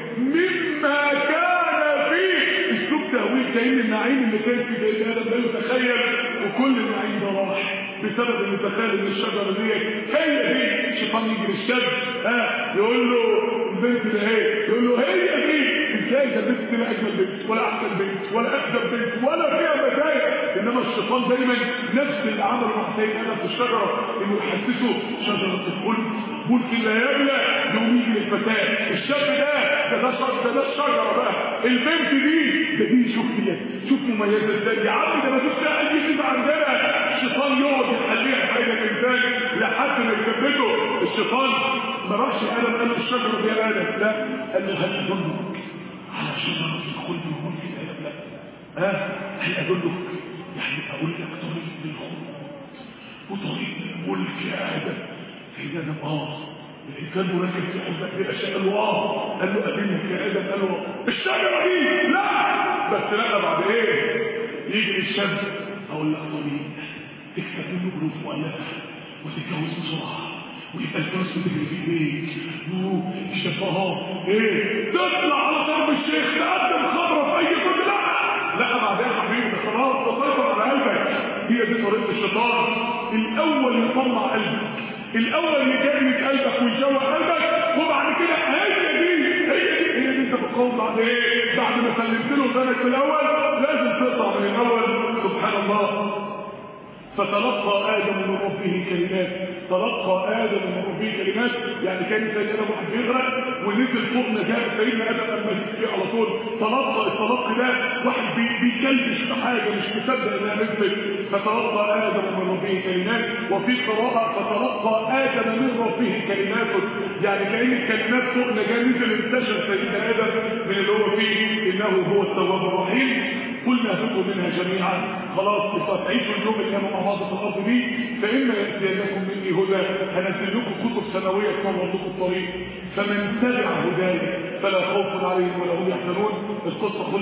مما كان فيه اسلوب تهويل كأن النعيم اللي كان في بيت آدم لا يتخيل وكل النعيم ده راح بسبب ان تخيل ان الشجره دي هي دي الشيطان يجي للشاب ها يقول له البنت ده ايه يقول له هي دي ازاي ده بنت تبقى اجمل بنت ولا احسن بنت ولا اقدم بنت ولا فيها مزايا انما الشيطان دايما نفس اللي عمله مع سيدنا ادم في الشجره انه يحسسه شجره الخلد ملك لا يبلى يوم يجي للفتاه الشاب ده ده ده شجره ده الشجره بقى البنت دي ده دي شوف دي شوف مميزه ازاي يا عم ده ما فيش اي كده عندنا الشيطان يقعد يخليها في عينك انسان لحد ما يثبته الشيطان ما راحش ادم قال له الشجره دي يا ادم لا قال له هل ادلك على شجره الخلد وملك لا يبلى ها هل ادلك يعني اقول لك طريق للخلد وطريق للملك يا ادم سيدنا ادم اه الانسان مركز في حبك بالاشياء قال له اه قال له قابلني يا ادم قال له الشجره دي لا بس لا بعد ايه يجي الشمس اقول لك طريق تكسب منه جروب مؤلفه وتتجوز بسرعه ويبقى الفلوس بتجري في ايديك شفاها ايه تطلع على ضرب الشيخ تقدم خبره في اي كتب لا لا بعدين يا حبيبي ده خلاص تسيطر على قلبك هي دي طريقه الشيطان الاول يطلع قلبك الاول يجمد قلبك ويجوع قلبك وبعد كده هي دي هي دي هي دي انت بتقوم بعد ايه بعد ما سلمت له ذنك في الاول لازم تقطع من الاول سبحان الله فتلقى آدم من ربه كلمات تلقى آدم من ربه كلمات يعني كان سيدنا واحد بيغرق ونزل فوق نجاة سيدنا آدم لما يجي على طول تلقى التلقي ده واحد بي بيكلمش في حاجة مش مصدق انها نزلت فتلقى آدم من ربه كلمات وفي قراءة فتلقى آدم من ربه كلمات يعني كأن الكلمات فوق نجاة نزل انتشر سيدنا آدم من اللي هو فيه إنه هو التواب الرحيم قلنا اهبطوا منها جميعا خلاص تعيشوا اليوم اللي كانوا مع بعض في الارض دي فاما ياتينكم مني هدى هنزل لكم كتب سنويه تنور لكم الطريق فمن تبع هداي فلا خوف عليهم ولا هم يحزنون القصه خلصت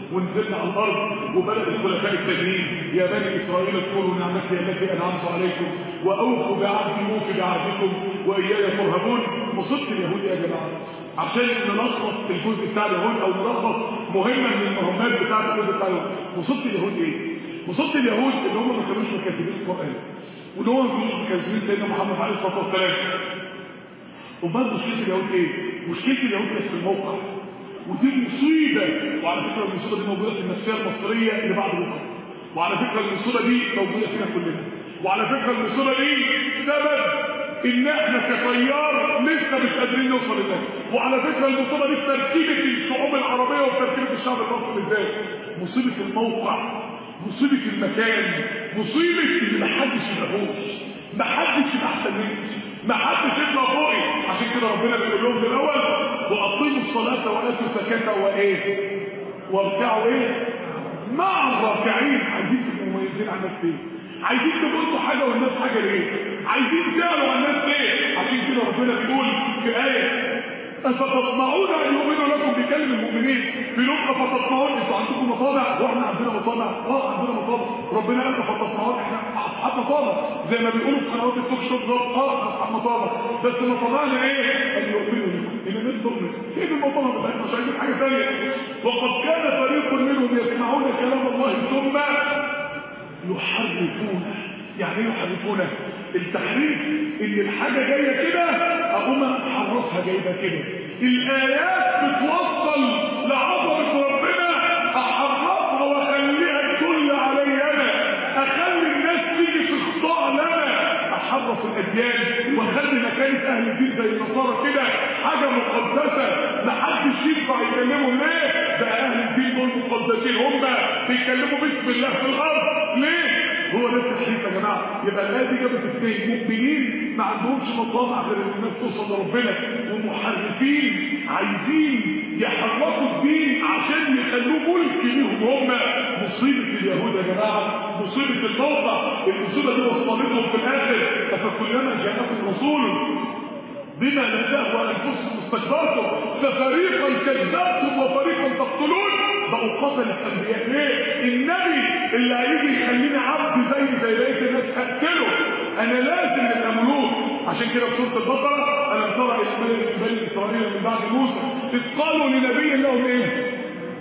ونزلنا على الارض وبدا الخلفاء التانيين يا بني اسرائيل اذكروا نعمتي التي انعمت عليكم واوفوا بعهدي اوفي بعهدكم واياي ترهبون مصيبه اليهود يا جماعه عشان نلخص الجزء بتاع اليهود او نلخص مهمه من المهمات بتاعه الجزء بتاع اليهود مصيبه اليهود ايه؟ مصيبه اليهود ان هم ما كانوش مكاتبين القران وان هم ما كانوش مكاتبين سيدنا محمد عليه الصلاه والسلام امال مشكله اليهود ايه؟ مشكله اليهود كانت في الموقع ودي مصيبه وعلى فكره المصيبه دي موجوده في النفسيه المصريه اللي بعد بكره وعلى فكره المصيبه دي موجوده فينا كلنا وعلى فكره المصيبه دي سبب ان احنا كطيار لسه مش قادرين نوصل لده وعلى فكره المصيبه دي في تركيبه الشعوب العربيه وفي تركيبه الشعب المصري بالذات مصيبه الموقع مصيبه المكان مصيبه ان محدش يبقاهوش محدش يبقى احسن مني محدش يطلع فوقي عشان كده ربنا بيقول لهم في الاول واقيموا الصلاه واتوا الزكاه وايه واركعوا ايه مع الراكعين عايزين تبقوا مميزين عن الناس ليه عايزين تبقوا انتوا حاجه والناس حاجه ليه عايزين تعلوا عن الناس ليه عشان كده ربنا بيقول في ايه أفتطمعون أن يؤمنوا لكم بكلم المؤمنين في لقطة فتطمعون انتوا عندكم مطامع واحنا عندنا مطامع اه عندنا مطامع ربنا قال فتطمعون احنا اصحاب مطامع زي ما بيقولوا في قنوات التوك شو بالظبط اه اصحاب مطامع بس مطامعنا ايه؟ ان يؤمنوا لكم ان الناس تؤمن ايه المطامع بتاعتنا مش عايزين حاجة ثانية وقد كان فريق منهم يسمعون كلام الله ثم يحرفونه يعني ايه يحرفونه التحريف ان الحاجه جايه كده اقوم احرفها جايبه كده الايات بتوصل لعظمه ربنا احرفها واخليها تدل علي انا اخلي الناس تيجي تخضع لنا احرف الاديان واخلي مكانه اهل الدين زي النصارى كده حاجه مقدسه محدش ينفع يكلمهم ليه بقى اهل الدين دول مقدسين هم بيتكلموا باسم الله في الارض ليه هو ده التحريف يا جماعه يبقى الايه دي جابت اثنين مؤمنين ما عندهمش مطامع غير ان الناس توصل لربنا ومحرفين عايزين يحرفوا الدين عشان يخلوه ملك ليهم هم مصيبه اليهود يا جماعه مصيبه الموقع المصيبه دي وصلتهم في الاخر فكلما جاءكم رسول بما لا تهوى انفسكم استكبرتم ففريقا كذبتم وفريقا تقتلون بقوا قتل الانبياء ليه النبي اللي هيجي يخليني عبد زي زي بقيه الناس هقتله انا لازم نبقى ملوك عشان كده في سوره البقره انا ترى اسماعيل بني اسرائيل من بعد موسى اذ قالوا لنبي لهم ايه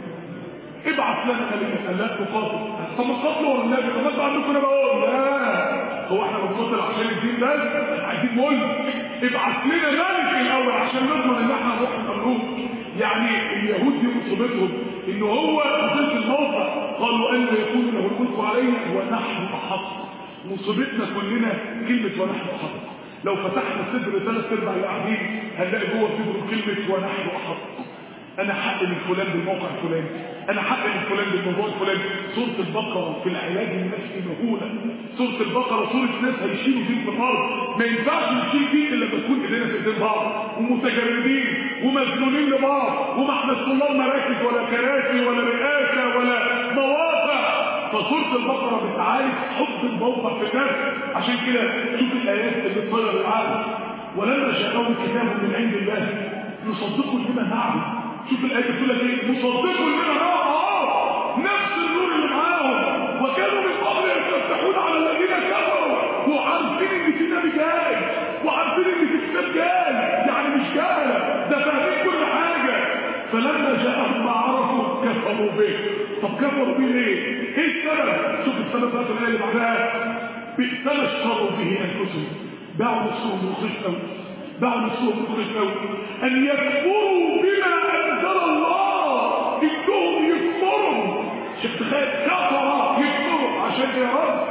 ابعث لنا ملكا لا تقاتل طب قاتلوا ولا النبي طب انتوا عندكم انا بقول لا هو احنا بنقاتل عشان الدين ده عايزين ملك ابعث لنا ملك الاول عشان نضمن ان احنا نروح المملوك يعني اليهود دي مصيبتهم ان هو قضيه الموقع قالوا ان يكون له الملك علينا ونحن احق مصيبتنا كلنا كلمه ونحن احق لو فتحنا الصدر ثلاث ارباع اللي قاعدين هنلاقي جوه صدره كلمه ونحن احق انا حق من فلان بالموقع الفلاني انا حق من فلان بالموضوع الفلاني سوره البقره في العلاج النفسي مهوله سوره البقره سوره ناس هيشيلوا دين في الارض ما ينفعش نشيل دين الا لما تكون ايدينا في ايدين بعض ومتجردين ومسنونين لبعض وما احنا طلاب مراكز ولا كراسي ولا رئاسه ولا مواقع فسوره البقره بتعالج حب الموقع في الناس عشان كده شوف الايات اللي بتطير العالم ولما جاءهم كتاب من عند الله يصدقوا لما نعلم شوف الآية بتقول لك ايه مصدقوا لنا اه نفس النور اللي معاهم وكانوا من قبل يستفتحون على الذين كفروا وعارفين ان في نبي جاي وعارفين ان في كتاب جاي يعني مش جهله ده فاهمين كل حاجه فلما جاءهم ما عرفوا كفروا به طب كفروا به ليه؟ ايه السبب؟ شوف السبب بقى في الآية اللي بعدها بئس ما اشتروا به انفسهم باعوا نفسهم رخيص قوي باعوا نفسهم رخيص قوي ان يكفروا بما انزل الله انهم يكفروا شوف تخيل كفر يكفروا عشان يا رب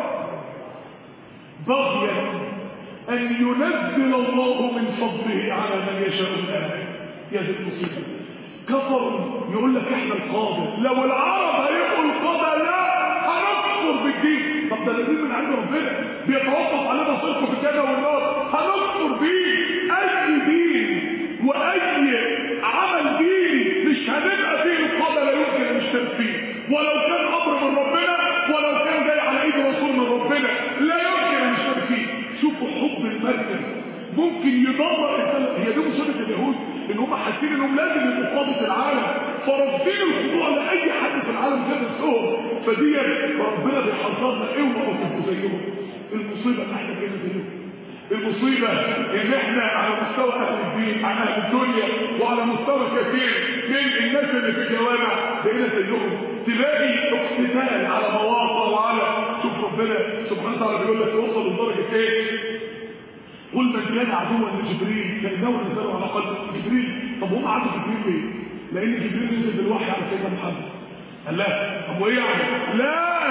بغيا ان ينزل الله من فضله على من يشاء من اهله يا ذي المصيبه كفر يقول لك احنا القاده لو العرب هيبقوا القاده لا هنكفر بالدين طب ده الذين من عند ربنا بيتوقف علينا صدقه في الجنه والنار هنكفر بيه اي دين واي عمل ديني مش هنبقى فيه القاده لا يمكن ان نشترك فيه ولو كان امر من ربنا ولو كان جاي على ايد رسول من ربنا لا يمكن ان نشترك فيه شوفوا حب المركز ممكن يدمر البلد هي دي مصيبه اليهود ان هم حاسين انهم لازم يبقوا قاده العالم فرافضين الخضوع لاي حد في العالم غير نفسهم فدي ربنا بيحذرنا اوعوا تبقوا زيهم المصيبه ان احنا بقينا زيهم المصيبة ان احنا على مستوى اهل الدين على اهل الدنيا وعلى مستوى كثير من الناس اللي في الجوامع بقينا زيهم تلاقي اقتتال على مواقع وعلى شوف ربنا سبحانه وتعالى بيقول لك توصل لدرجة ايه قل من كان عدوا لجبريل فانه نزل على قلب جبريل طب هم عدوا جبريل ليه؟ لان جبريل نزل بالوحي على سيدنا محمد قال لا طب وايه يعني؟ لا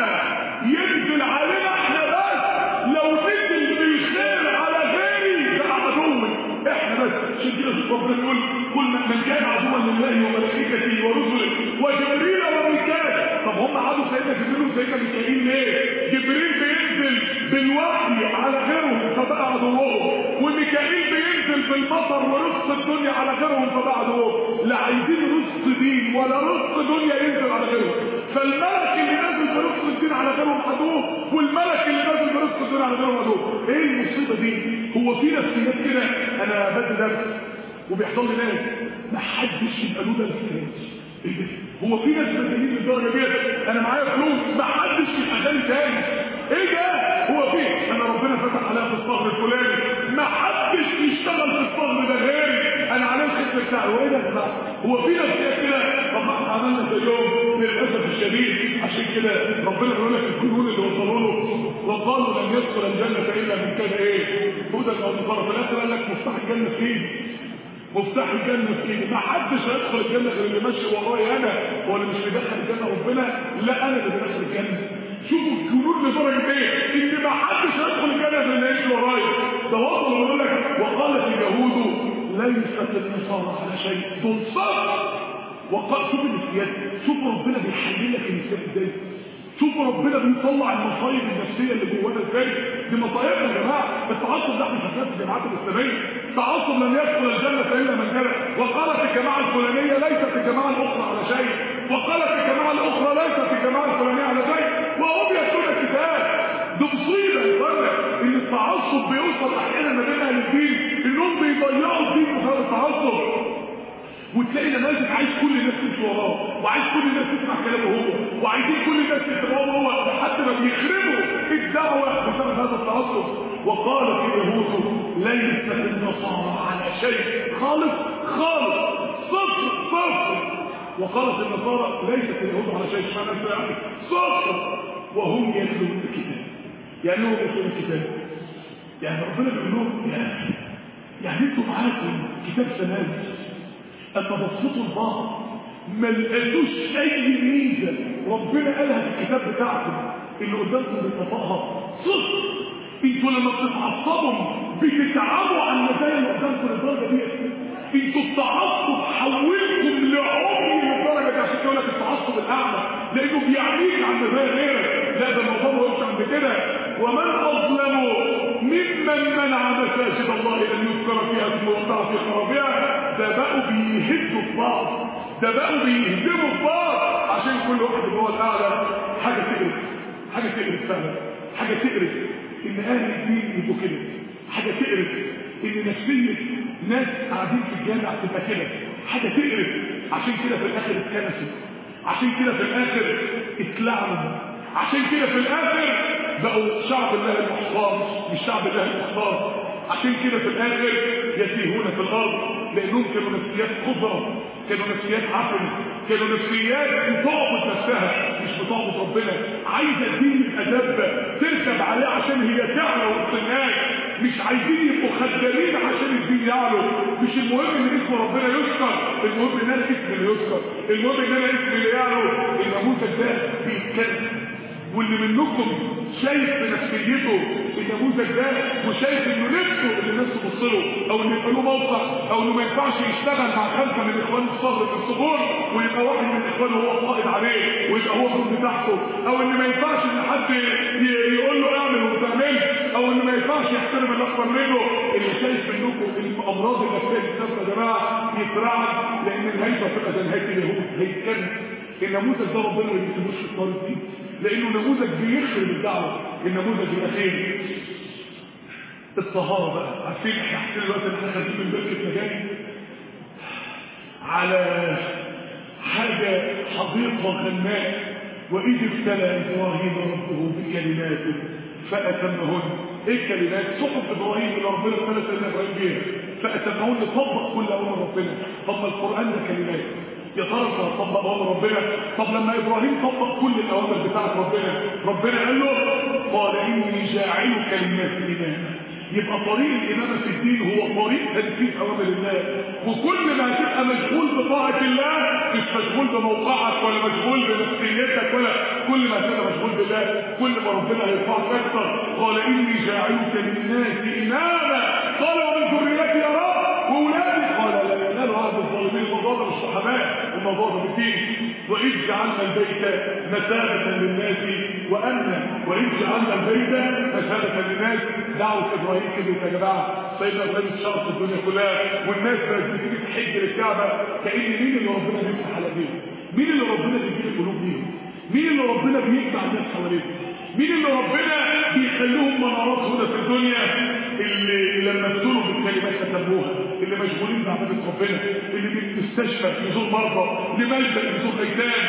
ينزل علينا احنا بس لو نزل بالخير على غيري ده عدو احنا بس عشان كده شوف ربنا يقول كل من كان عدوا لله وملائكته ورسله وجبريل وميكال طب هم عدوا سيدنا جبريل وسيدنا ميكائيل ليه؟ جبريل بينزل بالوحي على غيرهم فبقى عدوهم وميكائيل بينزل بالمطر ورزق الدنيا على غيرهم فبقى عدوهم لا عايزين رزق دين ولا رزق دنيا ينزل على غيرهم فالملك اللي نازل برزق الدين على غيرهم عدوه والملك اللي نازل برزق الدين على غيرهم عدوه ايه المصيبه دي هو في نفسيات كده انا بدي درس وبيحصل لي ناس ما حدش يبقى له درس تاني ايه ده هو في ناس مدنيين للدرجه ديت انا معايا فلوس ما حدش يبقى غني تاني ايه ده هو في انا ربنا فتح عليها في الصغر الفلاني ما حدش يشتغل في الصغر ده غيري انا عليه الخدمه بتاعي هو ايه ده يا جماعه هو في ناس كده طب ما احنا عملنا زيهم للاسف الشديد عشان كده ربنا بيقول لك الجنون اللي وصلوا له وقالوا لن يدخل الجنه الا من كان ايه هدى او نصارى في الاخر قال لك مفتاح الجنه في ايدي مفتاح الجنة في ايدي ما حدش هيدخل الجنة غير اللي ماشي ورايا انا هو اللي مش بيدخل الجنة ربنا لا انا اللي بدخل الجنة شوفوا الجنون لدرجة ايه ان ما حدش هيدخل الجنة غير اللي يمشي ورايا ده وصل ويقول لك وقالت اليهود ليست النصارى على شيء دول صف وقال شوف النسيان شوف ربنا بيحلل لك النسيان ازاي شوف ربنا بيطلع المصايب النفسيه اللي جوانا ازاي دي مصايبنا يا جماعه التعصب ده احنا شغال في الجامعات الاسلاميه تعصب لن يدخل الجنه الا من كان وقالت الجماعه الفلانيه ليست الجماعه الاخرى على شيء وقالت الجماعه الاخرى ليست الجماعه الفلانيه على شيء وهم يتلون الكتاب دي مصيبه يا اخوانا ان التعصب بيوصل احيانا ما بين اهل الدين انهم بيضيعوا الدين بسبب التعصب وتلاقي نماذج عايز كل الناس تمشي وراه وعايز كل الناس تسمع كلامه هو وعايزين كل الناس تتبعه هو حتى ما بيخربوا الدعوه بسبب هذا التعصب وقالت اليهود ليست النصارى على شيء خالص خالص صفر صفر وقالت النصارى ليست اليهود على شيء معنى يعني صفر وهم يتلون الكتاب يعني هم يتلون الكتاب يعني ربنا بيقول لهم يعني يعني انتوا معاكم كتاب سماوي اما بصيتوا لبعض ما لقيتوش اي ميزه ربنا قالها في الكتاب بتاعكم اللي قدامكم بيطبقها صفر انتوا لما بتتعصبوا بتتعبوا عن المزايا اللي قدامكم للدرجه دي انتوا التعصب حولكم لعمي للدرجه دي عشان كده لك التعصب الاعمى لانه بيعميك عن مزايا غيرك لا ده الموضوع ما يقولش عند كده ومن اظلم ممن منع مساجد الله ان يذكر فيها اسمه الله في خرابها ده بقوا بيهدوا في بعض ده بقوا بيهدموا في بعض عشان كل واحد اللي هو الاعلى حاجه تقرف حاجه تقرف فعلا حاجه تقرف ان اهل الدين يبقوا كده حاجه تقرف ان نفسيه ناس قاعدين في الجامع تبقى كده حاجه تقرف عشان كده في الاخر اتكنسوا عشان كده في الاخر اتلعنوا عشان كده في الاخر بقوا شعب الله المحتار مش شعب الله المختار عشان كده في الاخر يتيهون في الارض لانهم كانوا نفسيات خضرة كانوا نفسيات عفن كانوا نفسيات بتعبد نفسها مش بتعبد ربنا عايزه الدين يبقى دبه تركب عليه عشان هي تعلى وسط الناس مش عايزين يبقوا خدامين عشان الدين يعلو مش المهم ان اسم ربنا يذكر المهم ان انا اسمي اللي يذكر المهم ان انا اسمي اللي يعلو النموذج ده بيتكلم واللي منكم شايف في نفسيته النموذج ده وشايف انه نفسه اللي الناس تبص له او انه يبقى له موقع او انه ما ينفعش يشتغل مع خمسه من اخوان الصغر في الصغور ويبقى واحد من اخوانه هو القائد عليه ويبقى هو الجند بتاعته او ان ما ينفعش ان حد يقول له اعمل وما تعملش او ان ما ينفعش يحترم اللي اكبر منه اللي شايف منكم الامراض النفسيه بتاعته يا جماعه يترعب لان الهيبه تبقى زي نهايه اليهود هيتكلم النموذج ده ربنا ما بيسيبوش في الطريق دي لانه نموذج بيخرب الدعوه النموذج الاخير الطهاره بقى عارفين احنا حاسين دلوقتي ان احنا خارجين من بركه مجاني على حاجة حديقة غناء وإذ ابتلى إبراهيم ربه بكلمات فأتمهن إيه الكلمات؟ صحف إبراهيم اللي ربنا ابتلى سيدنا إبراهيم بيها فأتمهن طبق كل أمر ربنا طب ما القرآن ده كلمات يا ترى انت هتطبق امر ربنا طب لما ابراهيم طبق كل الاوامر بتاعت ربنا ربنا قال له قال اني جاعلك للناس اماما يبقى طريق الامامه في الدين هو طريق تنفيذ اوامر الله وكل ما هتبقى مشغول بطاعه الله مش مشغول بموقعك ولا مشغول بنفسيتك ولا كل ما هتبقى مشغول بالله كل ما ربنا هيرفعك اكثر قال اني جاعلك للناس اماما قال ومن ذريتي يا رب واولادي قال لا ينال عهد الظالمين الموضوع ده مش صحابات الموضوع ده بالدين واذ جعلنا البيت مثابه للناس وامنا واذ جعلنا البيت مثابه للناس دعوه ابراهيم كده يا جماعه سيدنا ابراهيم شرط الدنيا كلها والناس بقت بتيجي تحج للكعبه كان مين اللي ربنا بيفتح على بيهم مين اللي ربنا بيجيب القلوب بيهم مين اللي ربنا بيجمع الناس حواليهم مين اللي ربنا بيخليهم منارات هدى في الدنيا اللي لما ابتلوا بالكلمات كتبوها اللي مشغولين بعبادة ربنا اللي بيستشفى يزور مرضى لملجأ يزور ايتام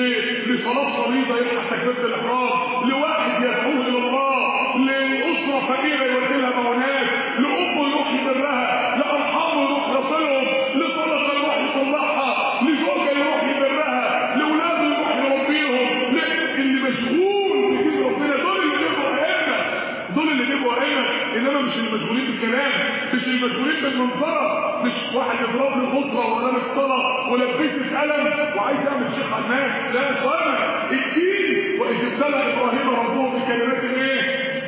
لصلاة فريضة يفتح تكبيرة الإحرام لواحد يدعوه إلى الله لأسرة فقيرة يودي لها معونات لأم يروح يبرها لأرحام يروح يصلهم لصلاة يروح يطلعها لزوجة يروح يبرها لأولاد يروح يربيهم اللي مشغول بدين ربنا دول اللي بيبقوا أئمة دول اللي بيبقوا أئمة إنما مش اللي مشغولين بالكلام مش اللي مشغولين بالمنظرة مش واحد يضرب لي خطرة ولا الطلب ولبسك قلم وعايز يعمل شيخ على الناس لا يا اخوانا الدين وإذ ابتلى إبراهيم ربه بكلمات إيه؟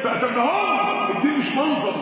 فأتمهم الدين مش منظر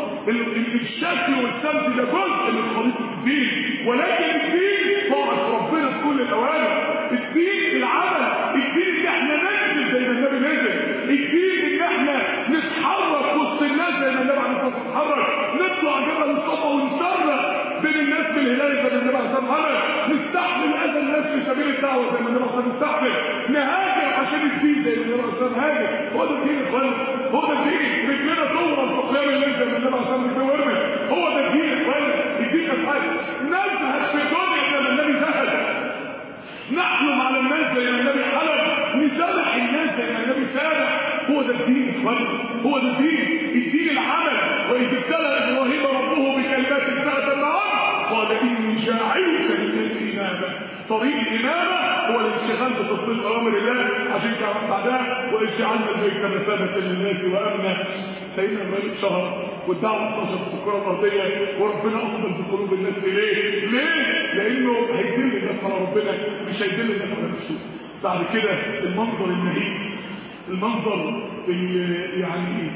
الشكل والسمت ده جزء من خريطة الدين ولكن الدين طاعة ربنا في كل الأوامر الدين العمل الدين ان احنا ننزل زي ما النبي نزل الدين ان احنا نتحرك وسط الناس زي ما النبي عليه الصلاه والسلام اتحرك نطلع جبل الصفا ونسرق بين الناس بالهلال زي ما النبي عليه الصلاه والسلام نستحمل اذى الناس في سبيل الدعوه زي ما النبي عليه الصلاه والسلام نستحمل نهاجر عشان الدين زي ما النبي عليه الصلاه والسلام هاجر هو ده الدين يا اخوانا هو ده الدين رجلنا تورط في قيام الليل زي ما النبي عليه الصلاه والسلام بيورمي هو ده الدين يا اخوانا الدين افعال نزهد في الدنيا زي ما النبي زهد نحلم على الناس زي ما النبي حلم نسامح الناس زي ما النبي سامح هو ده الدين اخوانا هو ده الدين الدين العمل واذ ابتلى ابراهيم ربه بكلمات فاتمهن قال اني جاعلك للناس اماما طريق الامامه هو الانشغال بتطبيق اوامر الله عشان كده بعدها واذ جعلنا البيت مثابه للناس وامنا سيدنا ابراهيم شهر والدعوه انتشرت في الكره الارضيه وربنا افضل في قلوب الناس ليه؟ ليه؟ لانه هيدل الناس على ربنا مش هيدل الناس على نفسه بعد كده المنظر النهيب المنظر اللي يعني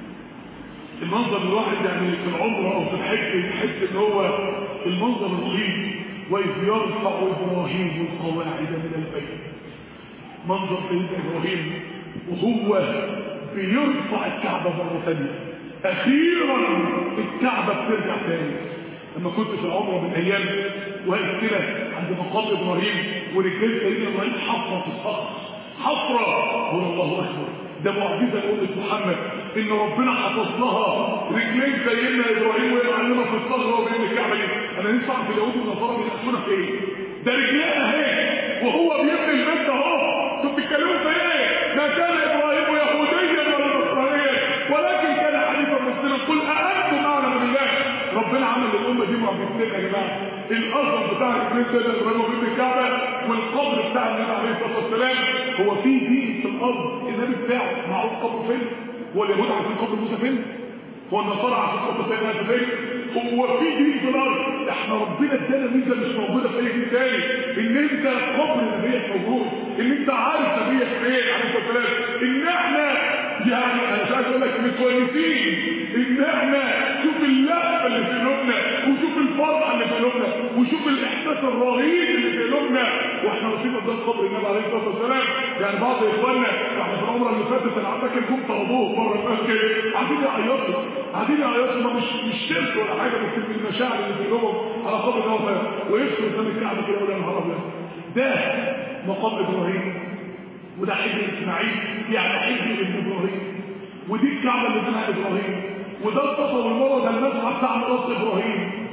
المنظر الواحد يعني في العمره او في الحج يحس ان هو المنظر الرهيب واذ يرفع ابراهيم القواعد من البيت منظر سيدنا ابراهيم وهو بيرفع الكعبه مره ثانيه اخيرا الكعبه بترجع تاني لما كنت في العمره من ايام واقف كده عند مقام ابراهيم ورجلين سيدنا ابراهيم حفره في الصخر حفره قول الله اكبر ده معجزه لامه محمد ان ربنا حفظ لها رجلين سيدنا ابراهيم وهي معلمه في الصخره وبين الكعبه دي انا نسمع في اليهود والنصارى بيحكمونا في ايه ده رجلين اهي وهو بيبني البيت اهو انتوا بتتكلموا في ايه ما كان ابراهيم يهوديا ولا نصرانيا ولكن كان حنيفا مسلما قل اانتم اعلم بالله ربنا عمل للامه دي معجزتين يا جماعه الاثر بتاع رجلين سيدنا ابراهيم وبين الكعبه والقبر بتاع النبي عليه الصلاه والسلام هو في دين في الارض النبي بتاعه معروف قبره فين هو اليهود عارفين قبر موسى فين هو النصارى عارفين قبر سيدنا عيسى فين هو في دين في الارض احنا ربنا ادانا ميزه مش موجوده في اي دين تاني ان انت قبر نبيك موجود ان انت عارف نبيك فين عليه الصلاه والسلام ان احنا يعني انا مش عايز اقول لك متونسين ان احنا شوف اللهفه اللي في قلوبنا وشوف الفرحه اللي في قلوبنا وشوف الاحساس الرهيب اللي في قلوبنا واحنا واقفين قدام قبر النبي عليه الصلاه والسلام يعني بعض اخواننا احنا في العمره اللي فاتت انا عندك الجم طردوه مره المسجد قاعدين يعيطوا قاعدين يعيطوا ما مش مش شرك ولا حاجه بس من المشاعر اللي في قلوبهم على قبر النبي ويدخل قدام الكعبه كده ولا نهار ابيض ده مقام ابراهيم وده حجر اسماعيل يعني حجر ابن ابراهيم ودي الكعبه اللي بناها ابراهيم وده الصفا والمروه ده المسرح بتاع ميراث ابراهيم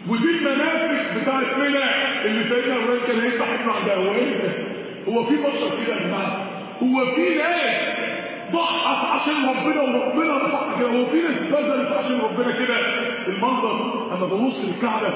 ودي المناسك بتاعت منى اللي سيدنا ابراهيم كان هيفتح ابنه عند اولادها هو في بشر كده يا جماعه هو في ناس ضحت عشان ربنا وربنا ضحك هو في ناس بذلت عشان ربنا كده المنظر انا ببص للكعبه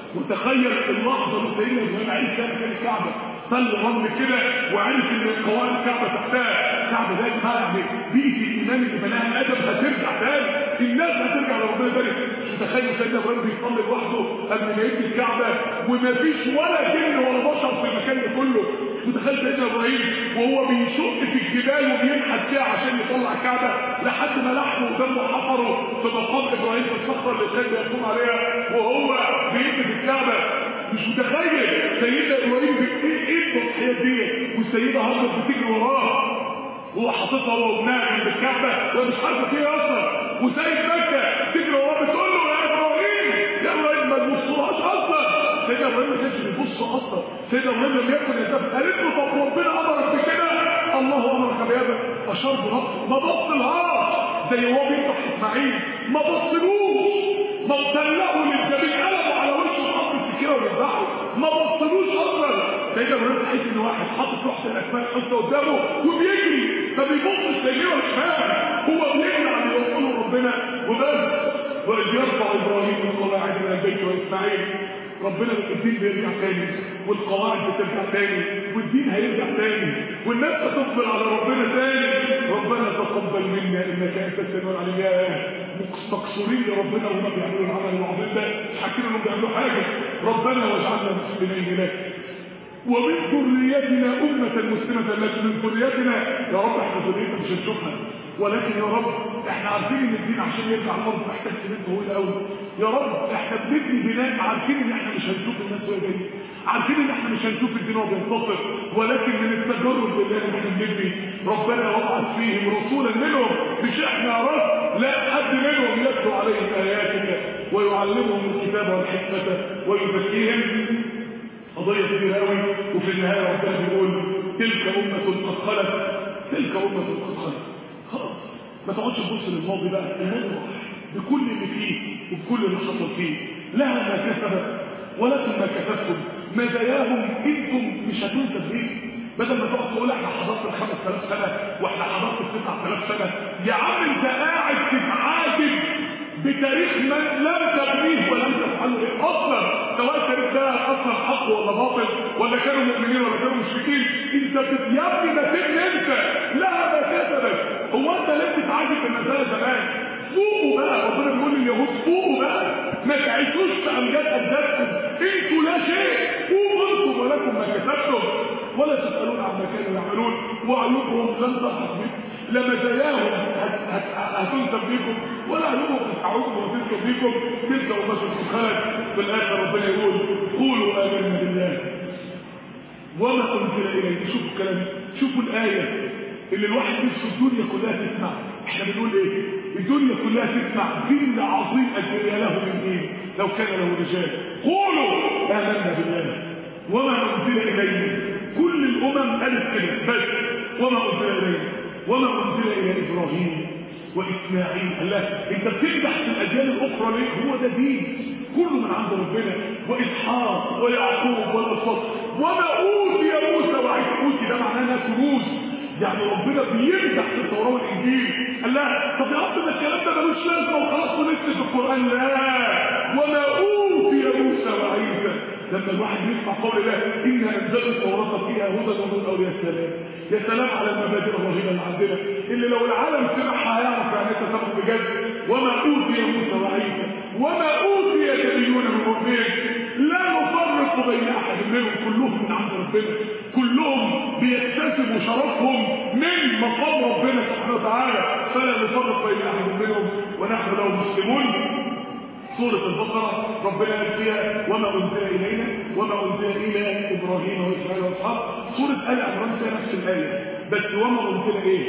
وتخيل اللحظه اللي سيدنا ابراهيم عايز كان الكعبه طل رمل كده وعرف ان قواعد الكعبه تحتها الكعبه ده يا يعني بيئه الايمان اللي بناها ادم هترجع تاني الناس هترجع لربنا تاني مش متخيل سيدنا ابراهيم بيصلي لوحده قبل ما يبني الكعبه ومفيش ولا جن ولا بشر في المكان ده كله متخيل سيدنا ابراهيم وهو بيشق في الجبال وبينحت فيها عشان يطلع الكعبه لحد ما لحمه ودمه حفروا في مقام ابراهيم في الصخره اللي كان بيقوم عليها وهو بيبني في الكعبه مش متخيل سيدنا ابراهيم ايه ايه التضحيات دي والسيده هاجر بتجري وراه هو حاططها هو وابنها جنب الكعبه وهي مش عارفه ايه اصلا وسيد مكه تجري وراه بتقول له يا ابراهيم يا ابراهيم ما تبصلهاش اصلا سيدنا ابراهيم ما كانش بيبص اصلا سيدنا ابراهيم لم يكن يسافر قالت له طب ربنا امرك بكده الله امرك بهذا اشار براسه ما بصلهاش زي هو بيفتح اسماعيل ما بصلوش ما طلعوا للجميع قلبوا على وشه وحط السكينه ويذبحوا ما بصلوش اصلا سيدنا ابراهيم تحس ان واحد حاطط رحت الاسماء حطه قدامه وبيجري ما بيبصش لجيه ولا شمال هو بيجري على اللي يقوله ربنا وبس واذ يرفع ابراهيم القواعد من البيت واسماعيل ربنا الدين بيرجع تاني والقواعد بترجع تاني والدين هيرجع تاني والناس هتقبل على ربنا تاني ربنا تقبل منا انك انت السميع العليم يا مستقصرين لربنا وهم بيعملوا العمل العظيم ده مش حاكين انهم بيعملوا حاجه ربنا واجعلنا مسلمين لك ومن ذريتنا أمة مسلمة لكن من ذريتنا يا رب احنا ذريتنا مش هنشوفها ولكن يا رب احنا عارفين ان الدين عشان يرجع الارض محتاج سنين طويله قوي يا رب احنا بنبني بناء عارفين ان احنا مش هنشوف الناس وهي جايه عارفين ان احنا مش هنشوف الدين وهو بينتصر ولكن من التجرد بالله ان احنا بنبني ربنا وضع فيهم رسولا منهم مش احنا يا رب لا حد منهم يتلو عليهم اياتك ويعلمهم الكتاب والحكمه ويزكيهم قضية كبيرة قوي وفي النهاية ربنا بيقول تلك أمة قد خلت تلك أمة قد خلت خلاص ما تقعدش تبص للماضي بقى الماضي راح بكل اللي فيه وبكل اللي حصل فيه لها ما كسبت ولكم ما كسبتم مزاياهم انتم مش هتنسب بيه بدل ما تقعد تقول احنا حضرت ال 5000 سنه واحنا حضرت ال 9000 سنه يا عم انت قاعد تتعاتب بتاريخ من لم تبنيه ولم تفعله ايه اصلا سواء التاريخ ده اصلا حق ولا باطل ولا كانوا مؤمنين ولا كانوا مشركين انت بت- يا ابني ما تبني انت لها ما كسبت هو انت ليه بتتعاتب بالمساله زمان فوقوا بقى ربنا بيقول لليهود فوقوا بقى ما تعيشوش في امجاد اجدادكم انتوا لا شيء قوموا انتم ولكم ما كسبتم ولا تسالون عما كانوا يعملون وعيوبهم لن تحصل بكم لمزاياهم هت- هت- هتنسب بيكم ولا عيوبهم هتعودكم وتنسب بيكم تلك امه خلت في الاخر ربنا يقول قولوا امنا بالله وما انزل اليه شوفوا الكلام شوفوا الايه اللي الواحد نفسه الدنيا كلها تسمع احنا بنقول ايه الدنيا كلها تسمع دين عظيم اجري له من دين لو كان له رجال قولوا امنا بالله وما انزل اليه كل الامم قالت كده بس وما انزل اليه وما انزل الى ابراهيم واسماعيل الله انت بتمدح في الاجيال الاخرى ليه هو ده دين كله من عند ربنا واسحاق ويعقوب والاسباط وما اوتي موسى وعيسى اوتي ده معناه انها كنوز يعني ربنا بيمدح في التوراه والانجيل قال لا طب يا رب ده الكلام ده ملوش لازمه وخلاص ونكتب في القران لا وما اوتي موسى وعيسى لما الواحد يسمع قول الله إنا أنزلنا التوراة فيها هدى ونور يا سلام يا سلام على المبادئ الرهيبة اللي عندنا اللي لو العالم سمعها هيعرف يعني ايه تسامح بجد وما أوتي موسى وعيسى وما أوتي نبيون من ربهم لا نفرق بين أحد منهم كلهم من عند ربنا كلهم بيكتسبوا شرفهم من مقام ربنا سبحانه وتعالى فلا نفرق بين أحد منهم ونحن له مسلمون سورة البقرة ربنا قال فيها وما أنزل إلينا وما أنزل إلى إبراهيم وإسرائيل وإسحاق سورة آل عمران فيها نفس الآية بس وما أنزل إيه؟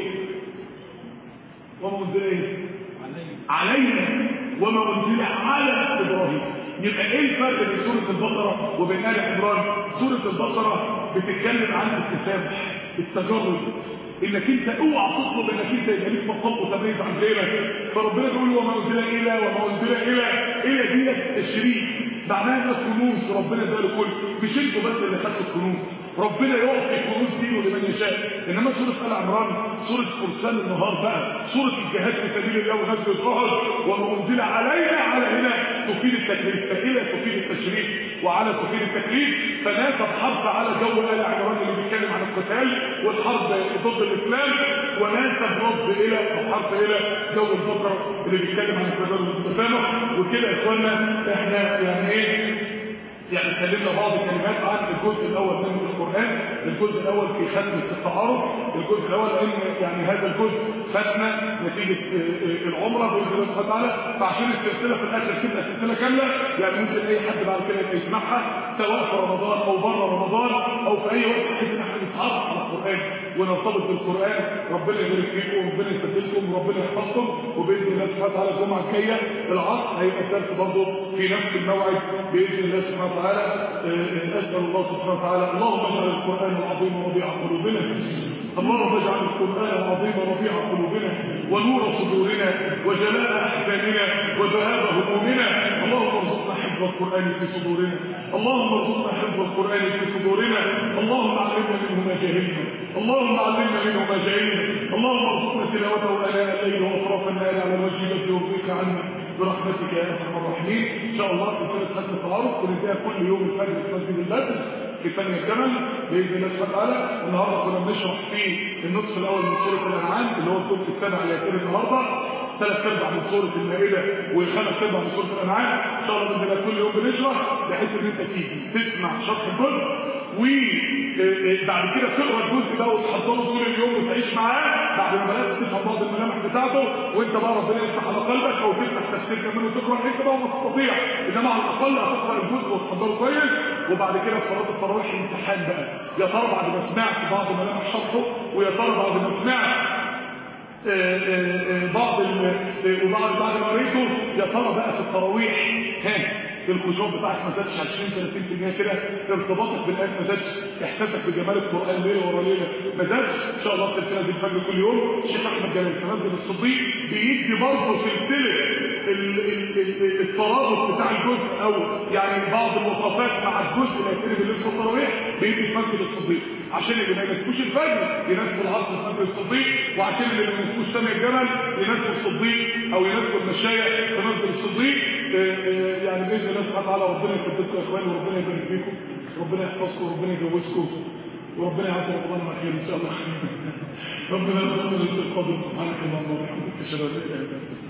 وما أنزل إيه؟ علينا وما أنزل على إبراهيم يبقى إيه الفرق بين سورة البقرة وبين آل عمران؟ سورة البقرة بتتكلم عن التسامح التجرد انك انت اوعى تطلب انك انت يبقى ليك مقام وتميز عن غيرك فربنا بيقول وما انزل الى وما انزل الى الى دي التشريف معناها ده كنوز ربنا ده لكل مش انتوا بس اللي خدتوا الكنوز ربنا يعطي كنوز دينه لمن يشاء انما سوره ال عمران سوره فرسان النهار بقى سوره الجهاد في سبيل الله ونزل الظهر وما انزل علينا على هنا تفيد التكليف فإلى تفيد التشريف وعلى تفيد التكليف فناسب حرب على جو ال عمران اللي بيتكلم عن القتال والحرب ضد الاسلام وناسب رد الى الحرب الى جو البقره اللي بيتكلم عن التجارب والتسامح وكده يا اخوانا احنا يعني ايه يعني اتكلمنا بعض الكلمات عن الجزء الاول من القران الجزء الاول في ختمه التعارف الجزء الاول ان يعني هذا الجزء ختمه نتيجه العمره باذن الله سبحانه وتعالى فعشان السلسله في الاخر تبقى سلسله كامله يعني ممكن اي حد بعد كده يبقى يسمعها سواء في رمضان او بره رمضان او في اي وقت بحيث ان احنا نتعرف على القران ونرتبط بالقران ربنا يبارك فيكم وربنا يسددكم وربنا يحفظكم وباذن الله سبحانه وتعالى الجمعه الجايه العصر هيبقى الدرس برضه في نفس الموعد باذن الله سبحانه وتعالى اسال الله سبحانه وتعالى اللهم اجعل القران العظيم ربيع قلوبنا اللهم اجعل القران العظيم ربيع قلوبنا ونور صدورنا وجلاء احزاننا وذهاب همومنا اللهم ارزقنا حفظ القران في صدورنا اللهم ارزقنا حفظ القران في صدورنا اللهم علمنا منه ما جهلنا اللهم علمنا منه ما جهلنا اللهم ارزقنا تلاوته اناء الليل واطراف النهار على الوجه الذي يرضيك عنا برحمتك يا ارحم الراحمين ان شاء الله في سنه ختم التعارف وننتهي كل يوم الفجر في مسجد البدر في ثانية الجمل باذن الله سبحانه وتعالى النهارده كنا بنشرح في النصف الاول من سوره الانعام اللي هو الجزء السابع على يسير النهارده ثلاث ارباع من سوره المائده وخمس ارباع من سوره الانعام ان شاء الله باذن الله كل يوم بنشرح بحيث ان انت تيجي تسمع شرح الجزء وبعد كده تقرا الجزء ده وتحضره طول اليوم وتعيش معاه بعد ما بدات تفهم بعض الملامح بتاعته وانت بقى ربنا يفتح على قلبك او تفتح تفسير كمان وتقرا انت بقى ما تستطيع انما على الاقل هتقرا الجزء وتحضره كويس وبعد كده في صلاه التراويح امتحان بقى يا ترى بعد ما سمعت بعض ملامح شرحه ويا ترى بعد ما سمعت بعض وبعد بعد ما قريته يا ترى بقى في التراويح ها الخشوع بتاعك ما زادش 20 30% كده ارتباطك بالايات ما زادش احساسك بجمال القران ليله ورا ليله ما زادش ان شاء الله السلسله دي الفجر كل يوم الشيخ احمد جلال تنزل الصديق بيدي برضه سلسله الترابط بتاع الجزء او يعني بعض الوقفات مع الجزء اللي هيتقرب اللي في التراويح بيدي في مسجد الصديق عشان اللي ما ينسكوش الفجر ينسكوا العصر في مسجد الصديق وعشان اللي ما ينسكوش سامع الجمل ينسكوا الصديق او ينسكوا المشايخ في مسجد الصديق يعني باذن الله سبحانه وتعالى ربنا يثبتكم يا اخواني وربنا يبارك فيكم ربنا يحفظكم وربنا يجوزكم وربنا يعطي رمضان على خير ان شاء الله ربنا يرزقنا رزق القدر سبحانك اللهم وبحمدك اشهد ان لا اله الا انت